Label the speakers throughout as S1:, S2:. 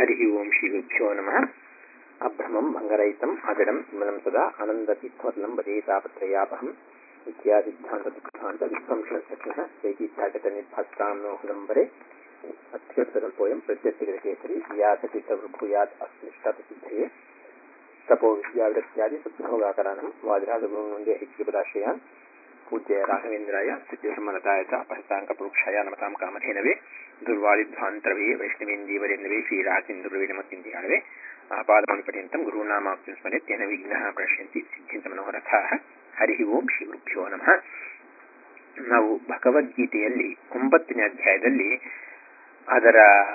S1: हरिः ओं श्रीगुभ्यो नमः अभ्रमं भङ्गरहितम् अजडं विमलं सदा आनन्दतीर्थवदनं वदेतापत्रयापहम् इत्यादिद्धान्तदुःखान्तविध्वंसनः चैतीत्यागतनिर्भास्तां नो हृदम्बरे अत्यर्थकल्पोऽयं प्रत्यत्यकेसरी व्यासतीर्थभूयात् अस्मिष्टातसिद्धये तपो विद्याविरक्त्यादि सद्भोगाकरानं वादिराजगुरुवन्दे हिज्यपदाश्रयान् पूज्य राघवेन्द्राय सिद्ध्यसम्मनताय च अपहृताङ्कपुरुक्षाय नमतां कामधेनवे दुर्वादिध्वान्तरवे वैष्णवेन्दीवरेन्दवे श्रीराजेन्द्रवे नमतिन्द्याणवे आपादमणिपर्यन्तं गुरूणामाप्तिं स्मरेत् तेन विघ्नः प्रणश्यन्ति ಸಿದ್ಧಿಂತಮನೋರಥಾಃ ಹರಿ ಓಂ ಶ್ರೀ ಗುರುಭ್ಯೋ ನಮಃ ನಾವು ಭಗವದ್ಗೀತೆಯಲ್ಲಿ ಒಂಬತ್ತನೇ ಅಧ್ಯಾಯದಲ್ಲಿ ಅದರ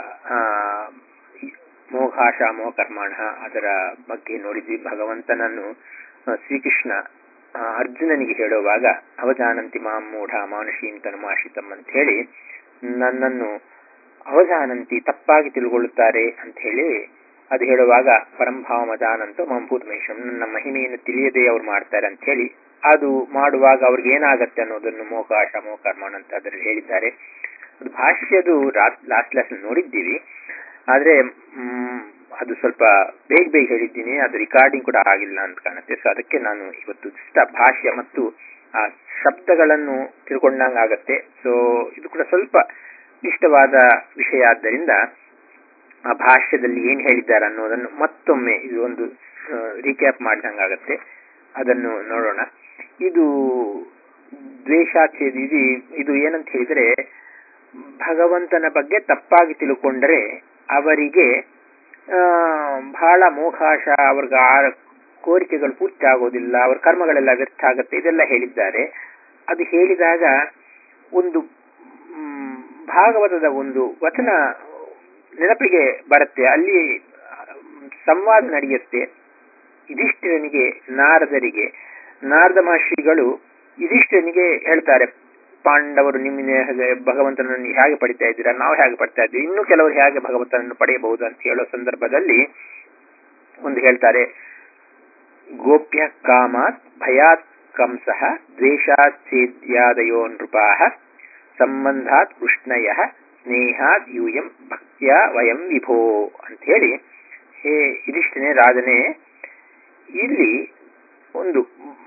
S1: ಮೋಘಾಶ ಮೋಕರ್ಮಾಣ ಅದರ ಬಗ್ಗೆ ನೋಡಿದ್ವಿ ಭಗವಂತನನ್ನು ಶ್ರೀಕೃಷ್ಣ ಅರ್ಜುನನಿಗೆ ಹೇಳುವಾಗ ಅವಜಾನಂತಿ ಮಾಂ ಮೂಢ ಮಾನುಷೀಂತನುಮಾಶಿತಂ ಅಂತ ಹೇಳಿ ನನ್ನನ್ನು ಅವಜಾನಂತಿ ತಪ್ಪಾಗಿ ತಿಳ್ಕೊಳ್ಳುತ್ತಾರೆ ಅಂತ ಹೇಳಿ ಅದು ಹೇಳುವಾಗ ಪರಂಭಾವ ಮಜಾನಂತೂ ಮಂಭೂತಮೇಶಂ ನನ್ನ ಮಹಿಮೆಯನ್ನು ತಿಳಿಯದೆ ಅವ್ರು ಮಾಡ್ತಾರೆ ಅಂತ ಹೇಳಿ ಅದು ಮಾಡುವಾಗ ಅವ್ರಿಗೆ ಏನಾಗತ್ತೆ ಅನ್ನೋದನ್ನು ಮೋಕಾಶ ಮೋಕರ್ಮಣ ಅಂತ ಅದರಲ್ಲಿ ಹೇಳಿದ್ದಾರೆ ಅದು ಭಾಷ್ಯದು ಲಾಸ್ಟ್ ಕ್ಲಾಸ್ ನೋಡಿದ್ದೀವಿ ಆದ್ರೆ ಅದು ಸ್ವಲ್ಪ ಬೇಗ ಬೇಗ ಹೇಳಿದ್ದೀನಿ ಅದು ರಿಕಾರ್ಡಿಂಗ್ ಕೂಡ ಆಗಿಲ್ಲ ಅಂತ ಕಾಣುತ್ತೆ ಸೊ ಅದಕ್ಕೆ ನಾನು ಇವತ್ತು ಇಷ್ಟ ಭಾಷ್ಯ ಮತ್ತು ಆ ಶಬ್ದಗಳನ್ನು ತಿಳ್ಕೊಂಡಂಗೆ ಆಗತ್ತೆ ಸೊ ಇದು ಕೂಡ ಸ್ವಲ್ಪ ಇಷ್ಟವಾದ ವಿಷಯ ಆದ್ದರಿಂದ ಆ ಭಾಷ್ಯದಲ್ಲಿ ಏನ್ ಹೇಳಿದ್ದಾರೆ ಅನ್ನೋದನ್ನು ಮತ್ತೊಮ್ಮೆ ಇದು ಒಂದು ರೀಕ್ಯಾಪ್ ಮಾಡಿದಂಗಾಗತ್ತೆ ಅದನ್ನು ನೋಡೋಣ ಇದು ದ್ವೇಷಾಚ್ಛೇದ ಇದು ಇದು ಏನಂತ ಹೇಳಿದ್ರೆ ಭಗವಂತನ ಬಗ್ಗೆ ತಪ್ಪಾಗಿ ತಿಳ್ಕೊಂಡ್ರೆ ಅವರಿಗೆ ಬಹಳ ಮೋಕಾಶ ಅವ್ರಿಗೆ ಆ ಕೋರಿಕೆಗಳು ಪೂರ್ತಿ ಆಗೋದಿಲ್ಲ ಅವ್ರ ಕರ್ಮಗಳೆಲ್ಲ ವ್ಯರ್ಥ ಆಗುತ್ತೆ ಇದೆಲ್ಲ ಹೇಳಿದ್ದಾರೆ ಅದು ಹೇಳಿದಾಗ ಒಂದು ಭಾಗವತದ ಒಂದು ವಚನ ನೆನಪಿಗೆ ಬರುತ್ತೆ ಅಲ್ಲಿ ಸಂವಾದ ನಡೆಯುತ್ತೆ ಯುಧಿಷ್ಠಿರನಿಗೆ ನಾರದರಿಗೆ ನಾರದ ಮಹರ್ಷಿಗಳು ಯುಧಿಷ್ಠಿರನಿಗೆ ಹೇಳ್ತಾರೆ ಪಾಂಡವರು ನಿಮ್ಮ ಭಗವಂತನನ್ನು ಹೇಗೆ ಪಡಿತಾ ಇದ್ದೀರಾ ನಾವು ಹೇಗೆ ಪಡಿತಾ ಇದ್ದೀವಿ ಇನ್ನು ಕೆಲವರು ಹೇಗೆ ಭಗವಂತನನ್ನು ಪಡೆಯಬಹುದು ಅಂತ ಹೇಳೋ ಸಂದರ್ಭದಲ್ಲಿ ಒಂದು ಹೇಳ್ತಾರೆ ಗೋಪ್ಯ ಕಾಮಾತ್ ಭಯಾತ್ ಕಂಸಃ ದ್ವೇಷಾಚ್ಛೇದ್ಯಾದಯೋ ನೃಪಾಹ ಸಂಬಂಧಾತ್ ಕೃಷ್ಣಯ ಸ್ನೇಹಾದ್ ಯೂಯಂ ಭಕ್ತಿಯ ವಯಂ ವಿಭೋ ಅಂತ ಹೇಳಿ ಹೇ ಇದಿಷ್ಟನೇ ರಾಜನೇ ಇಲ್ಲಿ ಒಂದು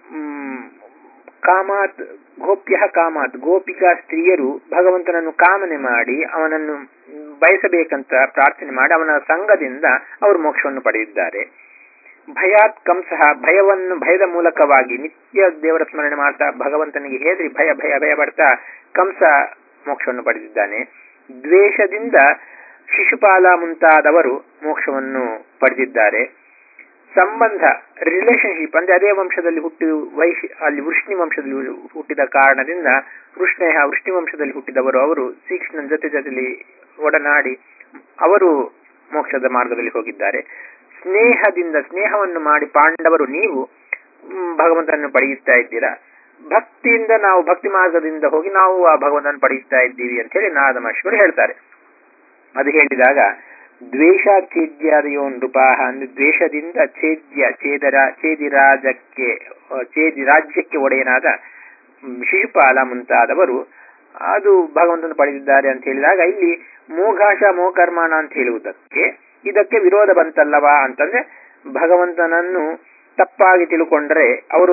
S1: ಕಾಮಾತ್ ಗೋಪ್ಯ ಕಾಮಾತ್ ಗೋಪಿಕಾ ಸ್ತ್ರೀಯರು ಭಗವಂತನನ್ನು ಕಾಮನೆ ಮಾಡಿ ಅವನನ್ನು ಬಯಸಬೇಕಂತ ಪ್ರಾರ್ಥನೆ ಮಾಡಿ ಅವನ ಸಂಘದಿಂದ ಅವರು ಮೋಕ್ಷವನ್ನು ಪಡೆದಿದ್ದಾರೆ ಭಯಾತ್ ಕಂಸಃ ಭಯವನ್ನು ಭಯದ ಮೂಲಕವಾಗಿ ನಿತ್ಯ ದೇವರ ಸ್ಮರಣೆ ಮಾಡ್ತಾ ಭಗವಂತನಿಗೆ ಹೇಳಿ ಭಯ ಭಯ ಭಯ ಪಡ್ತಾ ಕಂಸ ಮೋಕ್ಷವನ್ನು ಪಡೆದಿದ್ದಾನೆ ದ್ವೇಷದಿಂದ ಶಿಶುಪಾಲ ಮುಂತಾದವರು ಮೋಕ್ಷವನ್ನು ಪಡೆದಿದ್ದಾರೆ ಸಂಬಂಧ ರಿಲೇಶನ್ಶಿಪ್ ಅಂದ್ರೆ ಅದೇ ವಂಶದಲ್ಲಿ ಹುಟ್ಟಿ ವೈಶಿ ಅಲ್ಲಿ ವೃಷ್ಣಿ ವಂಶದಲ್ಲಿ ಹುಟ್ಟಿದ ಕಾರಣದಿಂದ ವೃಷ್ಣೇಹ ವೃಷ್ಣಿ ವಂಶದಲ್ಲಿ ಹುಟ್ಟಿದವರು ಅವರು ಶ್ರೀಕೃಷ್ಣನ ಜೊತೆ ಜೊತೆಲಿ ಒಡನಾಡಿ ಅವರು ಮೋಕ್ಷದ ಮಾರ್ಗದಲ್ಲಿ ಹೋಗಿದ್ದಾರೆ ಸ್ನೇಹದಿಂದ ಸ್ನೇಹವನ್ನು ಮಾಡಿ ಪಾಂಡವರು ನೀವು ಭಗವಂತನನ್ನು ಪಡೆಯುತ್ತಾ ಇದ್ದೀರಾ ಭಕ್ತಿಯಿಂದ ನಾವು ಭಕ್ತಿ ಮಾರ್ಗದಿಂದ ಹೋಗಿ ನಾವು ಆ ಭಗವಂತನ ಪಡೆಯುತ್ತಾ ಇದ್ದೀವಿ ಅಂತ ಹೇಳಿ ನಾರದ ಮಹರ್ಷಿಗಳು ಹೇಳ್ತಾರೆ ಅದು ಹೇಳಿದಾಗ ದ್ವೇಷಾಚ್ಛೇದ್ಯಾದಯೋ ನೃಪಾಹ ಅಂದ್ರೆ ದ್ವೇಷದಿಂದ ಛೇದ್ಯ ಛೇದರ ಛೇದಿರಾಜಕ್ಕೆ ಛೇದಿ ರಾಜ್ಯಕ್ಕೆ ಒಡೆಯನಾದ ಶಿಶುಪಾಲ ಮುಂತಾದವರು ಅದು ಭಗವಂತನ ಪಡೆದಿದ್ದಾರೆ ಅಂತ ಹೇಳಿದಾಗ ಇಲ್ಲಿ ಮೋಘಾಶ ಮೋಕರ್ಮಾಣ ಅಂತ ಹೇಳುವುದಕ್ಕೆ ಇದಕ್ಕೆ ವಿರೋಧ ಬಂತಲ್ಲವಾ ಅಂತಂದ್ರೆ ಭಗವಂತನನ್ನು ತಪ್ಪಾಗಿ ತಿಳ್ಕೊಂಡ್ರೆ ಅವರು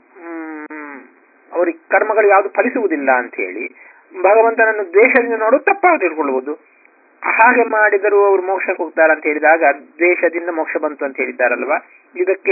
S1: ಅವ್ರಿಗೆ ಕರ್ಮಗಳು ಯಾವುದು ಫಲಿಸುವುದಿಲ್ಲ ಅಂತ ಹೇಳಿ ಭಗವಂತನನ್ನು ದ್ವೇಷದಿಂದ ನೋಡು ತಪ್ಪಾಗಿ ತಿಳ್ಕೊಳ್ಳಬಹುದು ಹಾಗೆ ಮಾಡಿದರೂ ಅವರು ಮೋಕ್ಷಕ್ಕೆ ಹೋಗ್ತಾರೆ ಅಂತ ಹೇಳಿದಾಗ ದ್ವೇಷದಿಂದ ಮೋಕ್ಷ ಬಂತು ಅಂತ ಹೇಳಿದ್ದಾರಲ್ವಾ ಇದಕ್ಕೆ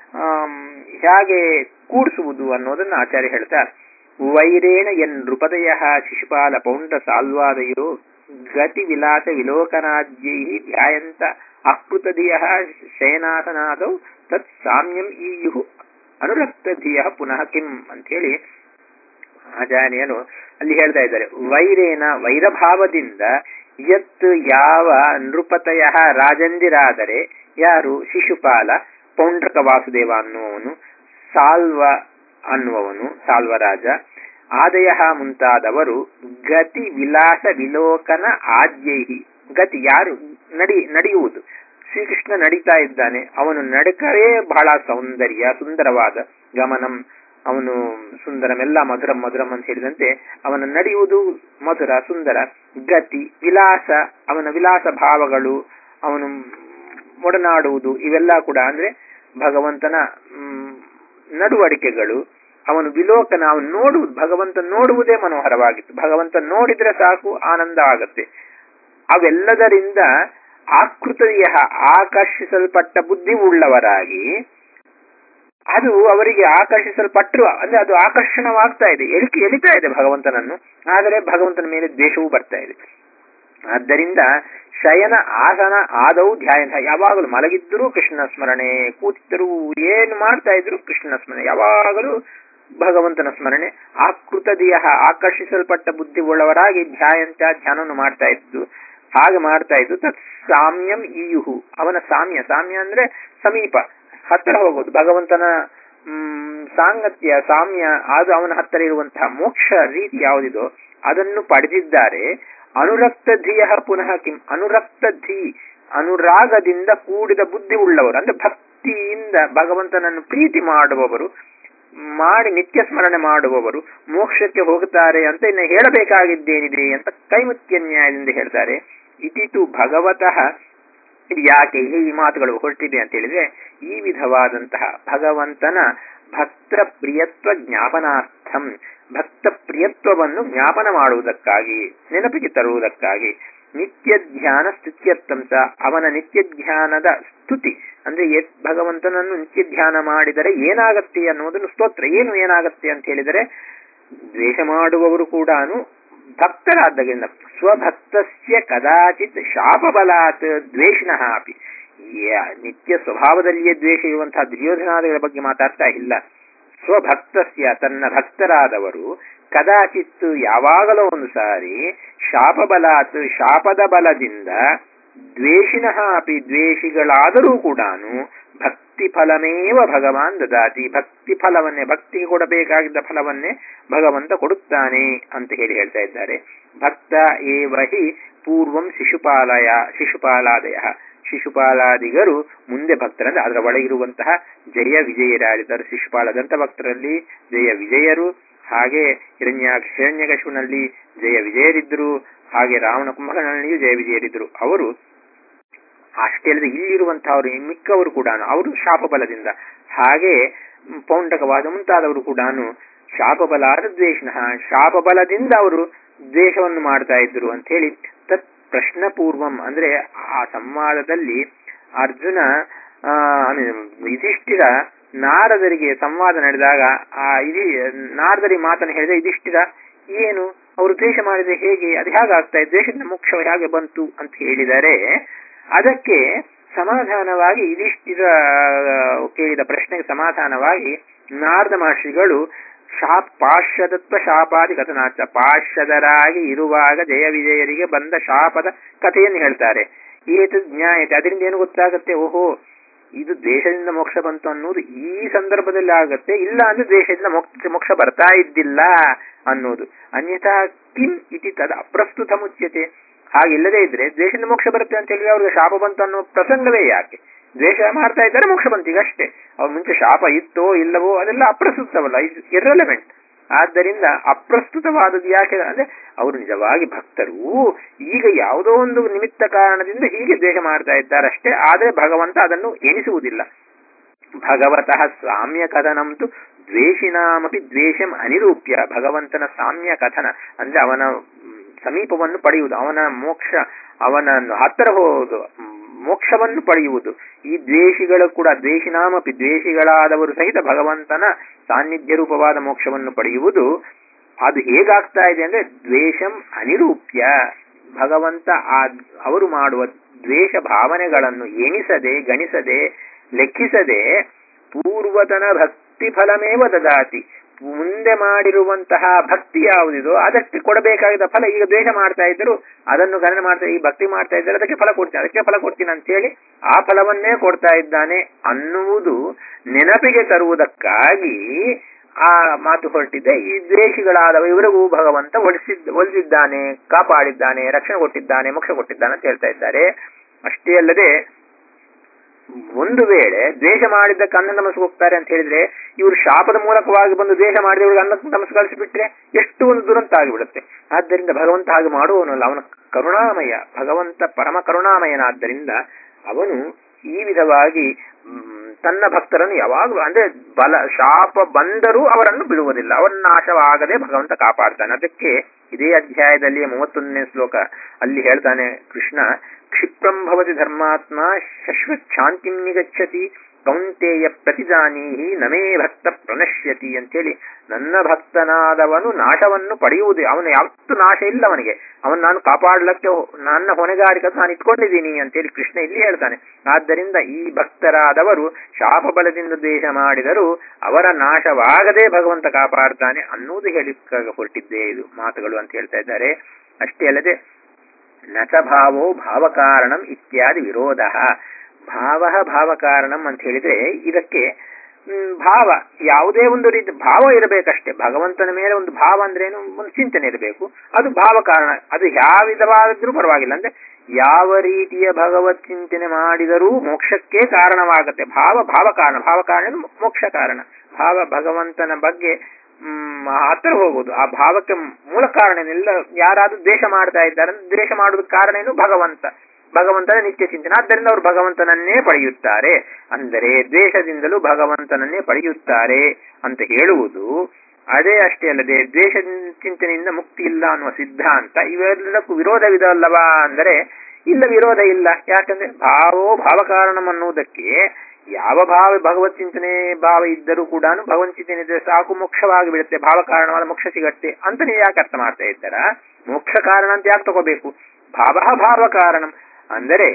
S1: ಹೇಗೆ ಕೂಡಿಸುವುದು ಅನ್ನೋದನ್ನ ಆಚಾರ್ಯ ಹೇಳ್ತಾರೆ ವೈರೇಣ ಎನ್ ನೃಪದಯ ಶಿಶುಪಾಲ ಪೌಂಡ ಸಾಲ್ವಾದಯೋ ಗತಿ ವಿಲಾಸ ವಿಲೋಕನಾದ್ಯೈ ಧ್ಯಾಯಂತ ಅಕೃತಧಿಯ ಶಯನಾಸನಾದೌ ತತ್ ಸಾಮ್ಯಂ ಈಯು ಅನುರಕ್ತಧಿಯ ಪುನಃ ಕಿಂ ಅಂತ ಹೇಳಿ ಆಚಾರ್ಯನು ಅಲ್ಲಿ ಹೇಳ್ತಾ ಇದ್ದಾರೆ ವೈರೇನ ವೈರಭಾವದಿಂದ ಯತ್ ಯಾವ ನೃಪತಯ ರಾಜಂದಿರಾದರೆ ಯಾರು ಶಿಶುಪಾಲ ಪೌಂಡ್ರಕ ವಾಸುದೇವ ಅನ್ನುವವನು ಸಾಲ್ವ ಅನ್ನುವವನು ಸಾಲ್ವರಾಜ ಆದಯ ಮುಂತಾದವರು ಗತಿ ವಿಲಾಸ ವಿಲೋಕನ ಆದ್ಯೈಹಿ ಗತಿ ಯಾರು ನಡಿ ನಡೆಯುವುದು ಶ್ರೀಕೃಷ್ಣ ನಡೀತಾ ಇದ್ದಾನೆ ಅವನು ನಡಕರೇ ಬಹಳ ಸೌಂದರ್ಯ ಸುಂದರವಾದ ಗಮನಂ ಅವನು ಸುಂದರಮೆಲ್ಲ ಮಧುರಂ ಮಧುರಂ ಅಂತ ಹೇಳಿದಂತೆ ಅವನ ನಡೆಯುವುದು ಮಧುರ ಸುಂದರ ಗತಿ ವಿಲಾಸ ಅವನ ವಿಲಾಸ ಭಾವಗಳು ಅವನು ಒಡನಾಡುವುದು ಇವೆಲ್ಲ ಕೂಡ ಅಂದ್ರೆ ಭಗವಂತನ ಮ್, ನಡವಳಿಕೆಗಳು ಅವನು ವಿಲೋಕನ ಅವನು ನೋಡುವುದು ಭಗವಂತ ನೋಡುವುದೇ ಮನೋಹರವಾಗಿತ್ತು ಭಗವಂತ ನೋಡಿದ್ರೆ ಸಾಕು ಆನಂದ ಆಗತ್ತೆ ಅವೆಲ್ಲದರಿಂದ ಆಕೃತಿಯ ಆಕರ್ಷಿಸಲ್ಪಟ್ಟ ಬುದ್ಧಿ ಉಳ್ಳವರಾಗಿ ಅದು ಅವರಿಗೆ ಆಕರ್ಷಿಸಲ್ಪಟ್ಟರು ಅಂದ್ರೆ ಅದು ಆಕರ್ಷಣವಾಗ್ತಾ ಇದೆ ಎಳಿಕೆ ಎಳಿತಾ ಇದೆ ಭಗವಂತನನ್ನು ಆದರೆ ಭಗವಂತನ ಮೇಲೆ ದ್ವೇಷವೂ ಬರ್ತಾ ಇದೆ ಆದ್ದರಿಂದ ಶಯನ ಆಸನ ಆದವು ಧ್ಯಾನ ಯಾವಾಗಲೂ ಮಲಗಿದ್ದರೂ ಕೃಷ್ಣ ಸ್ಮರಣೆ ಕೂತಿದ್ದರೂ ಏನು ಮಾಡ್ತಾ ಇದ್ರು ಕೃಷ್ಣ ಸ್ಮರಣೆ ಯಾವಾಗಲೂ ಭಗವಂತನ ಸ್ಮರಣೆ ಆಕೃತ ದೇಹ ಆಕರ್ಷಿಸಲ್ಪಟ್ಟ ಬುದ್ಧಿ ಉಳ್ಳವರಾಗಿ ಧ್ಯಾಯಂತ ಧ್ಯಾನವನ್ನು ಮಾಡ್ತಾ ಇದ್ದು ಹಾಗೆ ಮಾಡ್ತಾ ಇದ್ದು ತತ್ ಸಾಮ್ಯಂ ಈಯುಹು ಅವನ ಸಾಮ್ಯ ಸಾಮ್ಯ ಅಂದ್ರೆ ಸಮೀಪ ಹತ್ತಿರ ಹೋಗೋದು ಭಗವಂತನ ಹ್ಮ್ ಸಾಂಗತ್ಯ ಸಾಮ್ಯ ಅದು ಅವನ ಹತ್ತಿರ ಇರುವಂತಹ ಮೋಕ್ಷ ರೀತಿ ಯಾವುದಿದೋ ಅದನ್ನು ಪಡೆದಿದ್ದಾರೆ ಅನುರಕ್ತ ಧಿಯ ಪುನಃ ಕಿಂ ಅನುರಕ್ತ ಧಿ ಅನುರಾಗದಿಂದ ಕೂಡಿದ ಬುದ್ಧಿ ಉಳ್ಳವರು ಅಂದ್ರೆ ಭಕ್ತಿಯಿಂದ ಭಗವಂತನನ್ನು ಪ್ರೀತಿ ಮಾಡುವವರು ಮಾಡಿ ನಿತ್ಯ ಸ್ಮರಣೆ ಮಾಡುವವರು ಮೋಕ್ಷಕ್ಕೆ ಹೋಗುತ್ತಾರೆ ಅಂತ ಇನ್ನು ಹೇಳಬೇಕಾಗಿದ್ದೇನಿದೆ ಅಂತ ಕೈಮುತ್ಯ ನ್ಯಾಯದಿಂದ ಹೇಳ್ತಾರೆ ಇತಿತು ಭಗವತಃ ಇದು ಯಾಕೆ ಈ ಮಾತುಗಳು ಹೊರಟಿದೆ ಅಂತ ಹೇಳಿದ್ರೆ ಈ ವಿಧವಾದಂತಹ ಭಗವಂತನ ಭಕ್ತ ಪ್ರಿಯತ್ವ ಜ್ಞಾಪನಾರ್ಥಂ ಭಕ್ತ ಪ್ರಿಯತ್ವವನ್ನು ಜ್ಞಾಪನ ಮಾಡುವುದಕ್ಕಾಗಿ ನೆನಪಿಗೆ ತರುವುದಕ್ಕಾಗಿ ನಿತ್ಯ ಧ್ಯಾನ ಸ್ತುತ್ಯರ್ಥಂಸ ಅವನ ನಿತ್ಯ ಧ್ಯಾನದ ಸ್ತುತಿ ಅಂದ್ರೆ ಎ- ಭಗವಂತನನ್ನು ನಿತ್ಯ ಧ್ಯಾನ ಮಾಡಿದರೆ ಏನಾಗತ್ತೆ ಅನ್ನೋದನ್ನು ಸ್ತೋತ್ರ ಏನು ಏನಾಗತ್ತೆ ಅಂತ ಹೇಳಿದರೆ ದ್ವೇಷ ಮಾಡುವವರು ಕೂಡ ಭಕ್ತರಾದ್ದರಿಂದ ಸ್ವಭಕ್ತಸ್ಯ ಕದಾಚಿತ್ ಶಾಪಬಲಾತ್ ದ್ವೇಷಿನಃ ಅಪಿ ಯ- ನಿತ್ಯ ಸ್ವಭಾವದಲ್ಲಿಯೇ ದ್ವೇಷ ಇರುವಂತಹ ದುರ್ಯೋಧನಾದಿಗಳ ಬಗ್ಗೆ ಮಾತಾಡ್ತಾ ಇಲ್ಲ ಸ್ವಭಕ್ತಸ್ಯ ತನ್ನ ಭಕ್ತರಾದವರು ಕದಾಚಿತ್ ಯಾವಾಗಲೋ ಒಂದು ಸಾರಿ ಶಾಪಬಲಾತ್ ಶಾಪದ ಬಲದಿಂದ ದ್ವೇಷಿನಃ ಅಪಿ ದ್ವೇಷಿಗಳಾದರೂ ಕೂಡ ಭಕ್ತಿ ಫಲಮೇವ ಭಗವಾನ್ ದದಾತಿ ಭಕ್ತಿ ಫಲವನ್ನೇ ಭಕ್ತಿಗೆ ಕೊಡಬೇಕಾಗಿದ್ದ ಫಲವನ್ನೇ ಭಗವಂತ ಕೊಡುತ್ತಾನೆ ಅಂತ ಹೇಳಿ ಹೇಳ್ತಾ ಇದ್ದಾರೆ ಭಕ್ತ ಏವ ಹಿ ಪೂರ್ವಂ ಶಿಶುಪಾಲಯ ಶಿಶುಪಾಲಾದಯ ಶಿಶುಪಾಲಾದಿಗರು ಮುಂದೆ ಭಕ್ತರಂದ್ರೆ ಅದರ ಒಳಗಿರುವಂತಹ ಜಯ ವಿಜಯರಾಗಿದ್ದಾರೆ ಶಿಶುಪಾಲದಂತ ಭಕ್ತರಲ್ಲಿ ಜಯ ವಿಜಯರು ಹಾಗೆ ಹಿರಣ್ಯ ಹಿರಣ್ಯಕಶುನಲ್ಲಿ ಜಯ ವಿಜಯರಿದ್ದರು ಹಾಗೆ ರಾವಣ ಕುಂಭಕರ್ಣನಲ್ಲಿಯೂ ಜಯ ವಿಜಯರಿದ್ದರು ಅವರು ಅಷ್ಟೇ ಅಲ್ಲದೆ ಇಲ್ಲಿರುವಂತಹವರು ಮಿಕ್ಕವರು ಕೂಡ ಅವರು ಶಾಪಬಲದಿಂದ ಹಾಗೆ ಪೌಂಡಕವಾದ ಮುಂತಾದವರು ಕೂಡ ಶಾಪಬಲಾದ ದ್ವೇಷನ ಶಾಪಬಲದಿಂದ ಅವರು ದ್ವೇಷವನ್ನು ಮಾಡ್ತಾ ಇದ್ರು ಅಂತ ಹೇಳಿ ತತ್ ಪ್ರಶ್ನ ಪೂರ್ವಂ ಅಂದ್ರೆ ಆ ಸಂವಾದದಲ್ಲಿ ಅರ್ಜುನ ಆ ಯುಧಿಷ್ಠಿರ ನಾರದರಿಗೆ ಸಂವಾದ ನಡೆದಾಗ ಆ ಇಡೀ ನಾರದರಿ ಮಾತನ್ನು ಹೇಳಿದ ಯುಧಿಷ್ಠಿರ ಏನು ಅವರು ದ್ವೇಷ ಮಾಡಿದ್ರೆ ಹೇಗೆ ಅದು ಹೇಗಾಗ್ತಾ ಇದೆ ದ್ವೇಷದಿಂದ ಮೋಕ್ಷ ಹೇಗೆ ಬಂತು ಅಂತ ಹೇಳಿದರೆ ಅದಕ್ಕೆ ಸಮಾಧಾನವಾಗಿ ಯುಧಿಷ್ಠಿರ ಕೇಳಿದ ಪ್ರಶ್ನೆಗೆ ಸಮಾಧಾನವಾಗಿ ನಾರದ ಮಹರ್ಷಿಗಳು ಶಾಪ್ ಪಾರ್ಶ್ವದತ್ವ ಶಾಪಾದಿ ಕಥನಾಚ ಪಾರ್ಶ್ವದರಾಗಿ ಇರುವಾಗ ಜಯ ವಿಜಯರಿಗೆ ಬಂದ ಶಾಪದ ಕಥೆಯನ್ನು ಹೇಳ್ತಾರೆ ಏತು ಜ್ಞಾಯತೆ ಅದರಿಂದ ಏನು ಗೊತ್ತಾಗುತ್ತೆ ಓಹೋ ಇದು ದೇಶದಿಂದ ಮೋಕ್ಷ ಬಂತು ಅನ್ನೋದು ಈ ಸಂದರ್ಭದಲ್ಲಿ ಆಗತ್ತೆ ಇಲ್ಲ ಅಂದ್ರೆ ದೇಶದಿಂದ ಮೋಕ್ಷ ಮೋಕ್ಷ ಬರ್ತಾ ಇದ್ದಿಲ್ಲ ಅನ್ನೋದು ಅನ್ಯಥಾ ಕಿಂ ಇತಿ ತದ ಅಪ್ರಸ್ತುತ ಮುಚ್ಯತೆ ಹಾಗಿಲ್ಲದೆ ಇದ್ರೆ ದೇಶದಿಂದ ಮೋಕ್ಷ ಬರುತ್ತೆ ಅಂತ ಹೇಳಿ ಅವ್ರಿಗೆ ಶಾಪ ಬಂತು ಅನ್ನೋ ಪ್ರಸಂಗವೇ ಯಾಕೆ ದ್ವೇಷ ಮಾಡ್ತಾ ಇದ್ದಾರೆ ಮೋಕ್ಷ ಬಂತು ಈಗ ಅಷ್ಟೇ ಅವ್ರ ಮುಂಚೆ ಶಾಪ ಇತ್ತೋ ಇಲ್ಲವೋ ಅದೆಲ್ಲ ಅಪ್ರಸ್ತುತವಲ್ಲ ಇದು ಇರ್ರೆಲೆವೆಂಟ್ ಆದ್ದರಿಂದ ಅಪ್ರಸ್ತುತವಾದದ್ದು ಯಾಕೆ ಅಂದ್ರೆ ಅವರು ನಿಜವಾಗಿ ಭಕ್ತರು ಈಗ ಯಾವುದೋ ಒಂದು ನಿಮಿತ್ತ ಕಾರಣದಿಂದ ಹೀಗೆ ದ್ವೇಷ ಮಾಡ್ತಾ ಇದ್ದಾರಷ್ಟೇ ಆದ್ರೆ ಭಗವಂತ ಅದನ್ನು ಎಣಿಸುವುದಿಲ್ಲ ಭಗವತಃ ಸಾಮ್ಯ ಕಥನಂತು ದ್ವೇಷಿನಾಮಪಿ ದ್ವೇಷಂ ಅನಿರೂಪ್ಯ ಭಗವಂತನ ಸಾಮ್ಯ ಕಥನ ಅಂದ್ರೆ ಅವನ ಸಮೀಪವನ್ನು ಪಡೆಯುವುದು ಅವನ ಮೋಕ್ಷ ಅವನನ್ನು ಹತ್ತಿರ ಹೋಗುವುದು ಮೋಕ್ಷವನ್ನು ಪಡೆಯುವುದು ಈ ದ್ವೇಷಿಗಳು ಕೂಡ ದ್ವೇಷಿನಾಮಪಿ ದ್ವೇಷಿಗಳಾದವರು ಸಹಿತ ಭಗವಂತನ ಸಾನ್ನಿಧ್ಯ ರೂಪವಾದ ಮೋಕ್ಷವನ್ನು ಪಡೆಯುವುದು ಅದು ಹೇಗಾಗ್ತಾ ಇದೆ ಅಂದ್ರೆ ದ್ವೇಷಂ ಅನಿರೂಪ್ಯ ಭಗವಂತ ಆ ಅವರು ಮಾಡುವ ದ್ವೇಷ ಭಾವನೆಗಳನ್ನು ಎಣಿಸದೆ ಗಣಿಸದೆ ಲೆಕ್ಕಿಸದೆ ಪೂರ್ವತನ ಭಕ್ತಿ ಫಲಮೇವ ದದಾತಿ ಮುಂದೆ ಮಾಡಿರುವಂತಹ ಭಕ್ತಿ ಯಾವುದಿದೋ ಅದಕ್ಕೆ ಕೊಡಬೇಕಾಗಿದ್ದ ಫಲ ಈಗ ದ್ವೇಷ ಮಾಡ್ತಾ ಇದ್ರು ಅದನ್ನು ಗಣನೆ ಮಾಡ್ತಾ ಈ ಭಕ್ತಿ ಮಾಡ್ತಾ ಇದ್ದಾರೆ ಅದಕ್ಕೆ ಫಲ ಕೊಡ್ತೀನಿ ಅದಕ್ಕೆ ಫಲ ಕೊಡ್ತೀನಿ ಅಂತ ಹೇಳಿ ಆ ಫಲವನ್ನೇ ಕೊಡ್ತಾ ಇದ್ದಾನೆ ಅನ್ನುವುದು ನೆನಪಿಗೆ ತರುವುದಕ್ಕಾಗಿ ಆ ಮಾತು ಹೊರಟಿದೆ ಈ ದ್ವೇಷಿಗಳಾದವ ಇವರಿಗೂ ಭಗವಂತ ಒಲಿಸಿದ್ ಒಲಿಸಿದ್ದಾನೆ ಕಾಪಾಡಿದ್ದಾನೆ ರಕ್ಷಣೆ ಕೊಟ್ಟಿದ್ದಾನೆ ಮೋಕ್ಷ ಕೊಟ್ಟಿದ್ದಾನೆ ಅಂತ ಹೇಳ್ತಾ ಇದ್ದಾರೆ ಅಷ್ಟೇ ಅಲ್ಲದೆ ಒಂದು ವೇಳೆ ದ್ವೇಷ ಮಾಡಿದ್ದಕ್ಕೆ ಅನ್ನ ನಮಸ್ಗೆ ಹೋಗ್ತಾರೆ ಅಂತ ಹೇಳಿದ್ರೆ ಇವರು ಶಾಪದ ಮೂಲಕವಾಗಿ ಬಂದು ದ್ವೇಷ ಮಾಡಿದವ್ರಿಗೆ ಅನ್ನ ನಮಸ್ಕರಿಸಿಬಿಟ್ರೆ ಎಷ್ಟು ಒಂದು ದುರಂತ ಆಗಿಬಿಡುತ್ತೆ ಆದ್ದರಿಂದ ಭಗವಂತ ಹಾಗೆ ಮಾಡುವವನಲ್ಲ ಅವನ ಕರುಣಾಮಯ ಭಗವಂತ ಪರಮ ಕರುಣಾಮಯನಾದ್ದರಿಂದ ಅವನು ಈ ವಿಧವಾಗಿ ಮ್, ತನ್ನ ಭಕ್ತರನ್ನು ಯಾವಾಗಲೂ ಅಂದ್ರೆ ಬಲ ಶಾಪ ಬಂದರೂ ಅವರನ್ನು ಬಿಡುವುದಿಲ್ಲ ಅವರ ನಾಶವಾಗದೆ ಭಗವಂತ ಕಾಪಾಡ್ತಾನೆ ಅದಕ್ಕೆ ಇದೇ ಅಧ್ಯಾಯದಲ್ಲಿ ಮೂವತ್ತೊಂದನೇ ಶ್ಲೋಕ ಅಲ್ಲಿ ಹೇಳ್ತಾನೆ ಕೃಷ್ಣ ಕ್ಷಿಪ್ರಂ ಭವತಿ ಧರ್ಮಾತ್ಮ ಶಶ್ವತ್ ಶಾಂತಿಂ ನಿಗಚ್ಚತಿ ಕೌಂತೆಯ ಪ್ರತಿದಾನೀಹಿ ನಮೇ ಭಕ್ತ ಪ್ರಣಶ್ಯತಿ ಅಂತೇಳಿ ನನ್ನ ಭಕ್ತನಾದವನು ನಾಶವನ್ನು ಪಡೆಯುವುದೇ ಅವನು ಯಾವತ್ತೂ ನಾಶ ಇಲ್ಲ ಅವನಿಗೆ ಅವನು ನಾನು ಕಾಪಾಡಲಕ್ಕೆ ನನ್ನ ಹೊಣೆಗಾರಿಕೆ ನಾನು ಇಟ್ಕೊಂಡಿದ್ದೀನಿ ಅಂತೇಳಿ ಕೃಷ್ಣ ಇಲ್ಲಿ ಹೇಳ್ತಾನೆ ಆದ್ದರಿಂದ ಈ ಭಕ್ತರಾದವರು ಶಾಪ ಬಲದಿಂದ ದೇಶ ಮಾಡಿದರೂ ಅವರ ನಾಶವಾಗದೆ ಭಗವಂತ ಕಾಪಾಡ್ತಾನೆ ಅನ್ನುವುದು ಹೇಳಿಕ ಹೊರಟಿದ್ದೆ ಇದು ಮಾತುಗಳು ಅಂತ ಹೇಳ್ತಾ ಇದ್ದಾರೆ ಅಷ್ಟೇ ಅಲ್ಲದೆ ನಚ ಭಾವೋ ಭಾವಕಾರಣಂ ಇತ್ಯಾದಿ ವಿರೋಧ ಭಾವ ಭಾವಕಾರಣಂ ಅಂತ ಹೇಳಿದ್ರೆ ಇದಕ್ಕೆ ಮ್, ಭಾವ ಯಾವುದೇ ಒಂದು ರೀತಿ ಭಾವ ಇರಬೇಕಷ್ಟೇ ಭಗವಂತನ ಮೇಲೆ ಒಂದು ಭಾವ ಅಂದ್ರೇನು ಒಂದು ಚಿಂತನೆ ಇರಬೇಕು ಅದು ಭಾವ ಕಾರಣ ಅದು ಯಾವ ವಿಧವಾದ್ರೂ ಪರವಾಗಿಲ್ಲ ಅಂದ್ರೆ ಯಾವ ರೀತಿಯ ಭಗವತ್ ಚಿಂತನೆ ಮಾಡಿದರೂ ಮೋಕ್ಷಕ್ಕೆ ಕಾರಣವಾಗುತ್ತೆ ಭಾವ ಭಾವ ಕಾರಣ ಭಾವ ಕಾರಣ ಅಂದ್ರೆ ಮೋಕ್ಷ ಕಾರಣ ಭಾವ ಭಗವಂತನ ಬಗ್ಗೆ ಮ್, ಹತ್ತಿರ ಹೋಗುದು ಆ ಭಾವಕ್ಕೆ ಮೂಲ ಕಾರಣನೆಲ್ಲ ಯಾರಾದ್ರೂ ದ್ವೇಷ ಮಾಡ್ತಾ ಇದ್ದಾರೆ ಅಂದ್ರೆ ದ್ವೇಷ ಮಾಡೋದಕ್ಕೆ ಕಾರಣ ಏನು ಭಗವಂತ ಭಗವಂತನ ನಿತ್ಯ ಚಿಂತನೆ ಆದ್ದರಿಂದ ಅವರು ಭಗವಂತನನ್ನೇ ಪಡೆಯುತ್ತಾರೆ ಅಂದರೆ ದ್ವೇಷದಿಂದಲೂ ಭಗವಂತನನ್ನೇ ಪಡೆಯುತ್ತಾರೆ ಅಂತ ಹೇಳುವುದು ಅದೇ ಅಷ್ಟೇ ಅಲ್ಲದೆ ದ್ವೇಷ ಚಿಂತನೆಯಿಂದ ಮುಕ್ತಿ ಇಲ್ಲ ಅನ್ನುವ ಸಿದ್ಧಾಂತ ಇವೆಲ್ಲಕ್ಕೂ ವಿರೋಧವಿದಲ್ಲವಾ ಅಂದರೆ ಇಲ್ಲ ವಿರೋಧ ಇಲ್ಲ ಯಾಕಂದ್ರೆ ಭಾವೋ ಭಾವಕಾರಣಂ ಅನ್ನುವುದಕ್ಕೆ ಯಾವ ಭಾವ ಭಗವತ್ ಚಿಂತನೆ ಭಾವ ಇದ್ದರೂ ಕೂಡ ಭಗವತ್ ಚಿಂತನೆ ಇದ್ದರೆ ಸಾಕು ಮೋಕ್ಷವಾಗಿ ಬಿಡುತ್ತೆ ಭಾವ ಕಾರಣವಾದ ಮೋಕ್ಷ ಸಿಗತ್ತೆ ಅಂತ ನೀವು ಯಾಕೆ ಅರ್ಥ ಮಾಡ್ತಾ ಇದ್ದಾರ ಮೋಕ್ಷ ಕಾರಣ ಅಂತ ಯಾಕೆ ತಗೋಬೇಕು ಭಾವ ಭಾವ ಕಾರಣಂ ಅಂದರೆ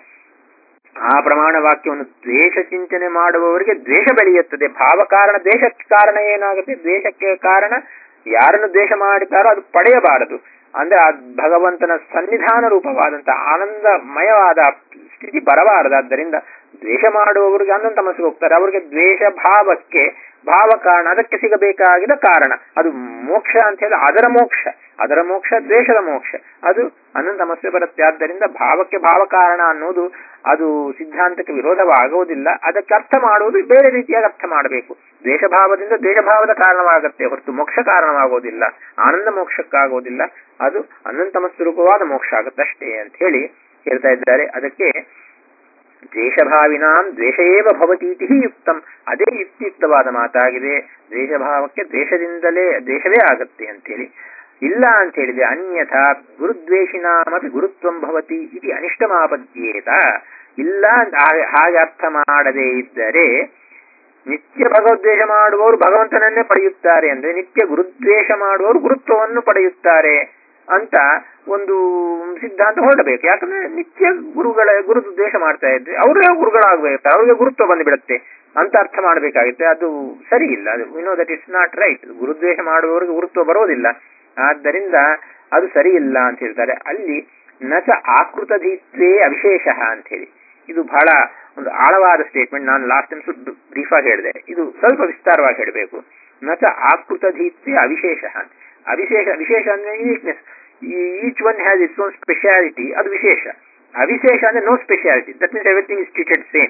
S1: ಆ ಪ್ರಮಾಣ ವಾಕ್ಯವನ್ನು ದ್ವೇಷ ಚಿಂತನೆ ಮಾಡುವವರಿಗೆ ದ್ವೇಷ ಬೆಳೆಯುತ್ತದೆ ಭಾವ ಕಾರಣ ದೇಶಕ್ಕೆ ಕಾರಣ ಏನಾಗುತ್ತೆ ದ್ವೇಷಕ್ಕೆ ಕಾರಣ ಯಾರನ್ನು ದ್ವೇಷ ಮಾಡುತ್ತಾರೋ ಅದು ಪಡೆಯಬಾರದು ಅಂದ್ರೆ ಆ ಭಗವಂತನ ಸನ್ನಿಧಾನ ರೂಪವಾದಂತಹ ಆನಂದಮಯವಾದ ಸ್ಥಿತಿ ಬರಬಾರದಾದ್ದರಿಂದ ದ್ವೇಷ ಮಾಡುವವರಿಗೆ ಅನಂತ ಮನಸ್ಸಿಗೆ ಹೋಗ್ತಾರೆ ಅವರಿಗೆ ದ್ವೇಷ ಭಾವಕ್ಕೆ ಭಾವ ಕಾರಣ ಅದಕ್ಕೆ ಸಿಗಬೇಕಾಗಿದ ಕಾರಣ ಅದು ಮೋಕ್ಷ ಅಂತ ಹೇಳಿ ಅದರ ಮೋಕ್ಷ ಅದರ ಮೋಕ್ಷ ದ್ವೇಷದ ಮೋಕ್ಷ ಅದು ಅನಂತ ಸಮಸ್ಯೆ ಬರುತ್ತೆ ಆದ್ದರಿಂದ ಭಾವಕ್ಕೆ ಭಾವ ಕಾರಣ ಅನ್ನೋದು ಅದು ಸಿದ್ಧಾಂತಕ್ಕೆ ವಿರೋಧವಾಗುವುದಿಲ್ಲ ಅದಕ್ಕೆ ಅರ್ಥ ಮಾಡುವುದು ಬೇರೆ ರೀತಿಯಾಗಿ ಅರ್ಥ ಮಾಡಬೇಕು ದ್ವೇಷಭಾವದಿಂದ ದ್ವೇಷಭಾವದ ಕಾರಣವಾಗುತ್ತೆ ಹೊರತು ಮೋಕ್ಷ ಕಾರಣವಾಗೋದಿಲ್ಲ ಆನಂದ ಮೋಕ್ಷಕ್ಕಾಗೋದಿಲ್ಲ ಅದು ಅನಂತಮಸ್ತು ರೂಪವಾದ ಮೋಕ್ಷ ಆಗುತ್ತಷ್ಟೇ ಅಂತ ಹೇಳಿ ಹೇಳ್ತಾ ಇದ್ದಾರೆ ಅದಕ್ಕೆ ದ್ವೇಷಭಾವಿನಾಂ ದ್ವೇಷೇವ ಭವತೀತಿ ಯುಕ್ತಂ ಅದೇ ಯುಕ್ತಿಯುಕ್ತವಾದ ಮಾತಾಗಿದೆ ದ್ವೇಷಭಾವಕ್ಕೆ ದ್ವೇಷದಿಂದಲೇ ದ್ವೇಷವೇ ಆಗತ್ತೆ ಅಂತೇಳಿ ಇಲ್ಲ ಅಂತ ಹೇಳಿದ್ರೆ ಅನ್ಯಥಾ ಗುರುದ್ವೇಷಿನಾಮಪಿ ಗುರುತ್ವಂ ಭವತಿ ಇದು ಅನಿಷ್ಟಮಾಪದ್ಯೇತ ಇಲ್ಲ ಅಂತ ಹಾಗೆ- ಹಾಗೆ ಅರ್ಥ ಮಾಡದೇ ಇದ್ದರೆ ನಿತ್ಯ ಭಗವದ್ವೇಷ ಮಾಡುವವರು ಭಗವಂತನನ್ನೇ ಪಡೆಯುತ್ತಾರೆ ಅಂದ್ರೆ ನಿತ್ಯ ಗುರುದ್ವೇಷ ಮಾಡುವವರು ಗುರುತ್ವವನ್ನು ಪಡೆಯುತ್ತಾರೆ ಅಂತ ಒಂದು ಸಿದ್ಧಾಂತ ಹೊರಡಬೇಕು ಯಾಕಂದ್ರೆ ನಿತ್ಯ ಗುರುಗಳ ಗುರು ದ್ವೇಷ ಮಾಡ್ತಾ ಇದ್ರೆ ಅವರೇ ಗುರುಗಳಾಗಬೇಕು ಅವ್ರಿಗೆ ಗುರುತ್ವ ಬಂದ್ಬಿಡುತ್ತೆ ಅಂತ ಅರ್ಥ ಮಾಡಬೇಕಾಗುತ್ತೆ ಅದು ಸರಿ ಇಲ್ಲ ಅದು no that it's not right ಗುರುದ್ವೇಷ ಮಾಡುವವರಿಗೆ ಗುರುತ್ವ ಬರೋದಿಲ್ಲ ಆದ್ದರಿಂದ ಅದು ಸರಿ ಇಲ್ಲ ಅಂತ ಹೇಳ್ತಾರೆ ಅಲ್ಲಿ ನಚ ಆಕೃತಧೀತ್ವೇ ಅವಿಶೇಷ ಅಂತ ಹೇಳಿ ಇದು ಬಹಳ ಒಂದು ಆಳವಾದ ಸ್ಟೇಟ್ಮೆಂಟ್ ನಾನು ಲಾಸ್ಟ್ ಟೈಮ್ ಸುದ್ದು ಬ್ರೀಫ್ ಆಗಿ ಹೇಳಿದೆ ಇದು ಸ್ವಲ್ಪ ವಿಸ್ತಾರವಾಗಿ ಹೇಳಬೇಕು ನಚ ಆಕೃತಧೀತ್ವೇ ಅವಿಶೇಷ ಅಂತ ಅವಿಶೇಷ ವಿಶೇಷ ಅಂದ್ರೆ uniqueness each one has its own speciality ಅದು ವಿಶೇಷ ಅವಿಶೇಷ ಅಂದ್ರೆ no speciality that means everything is treated same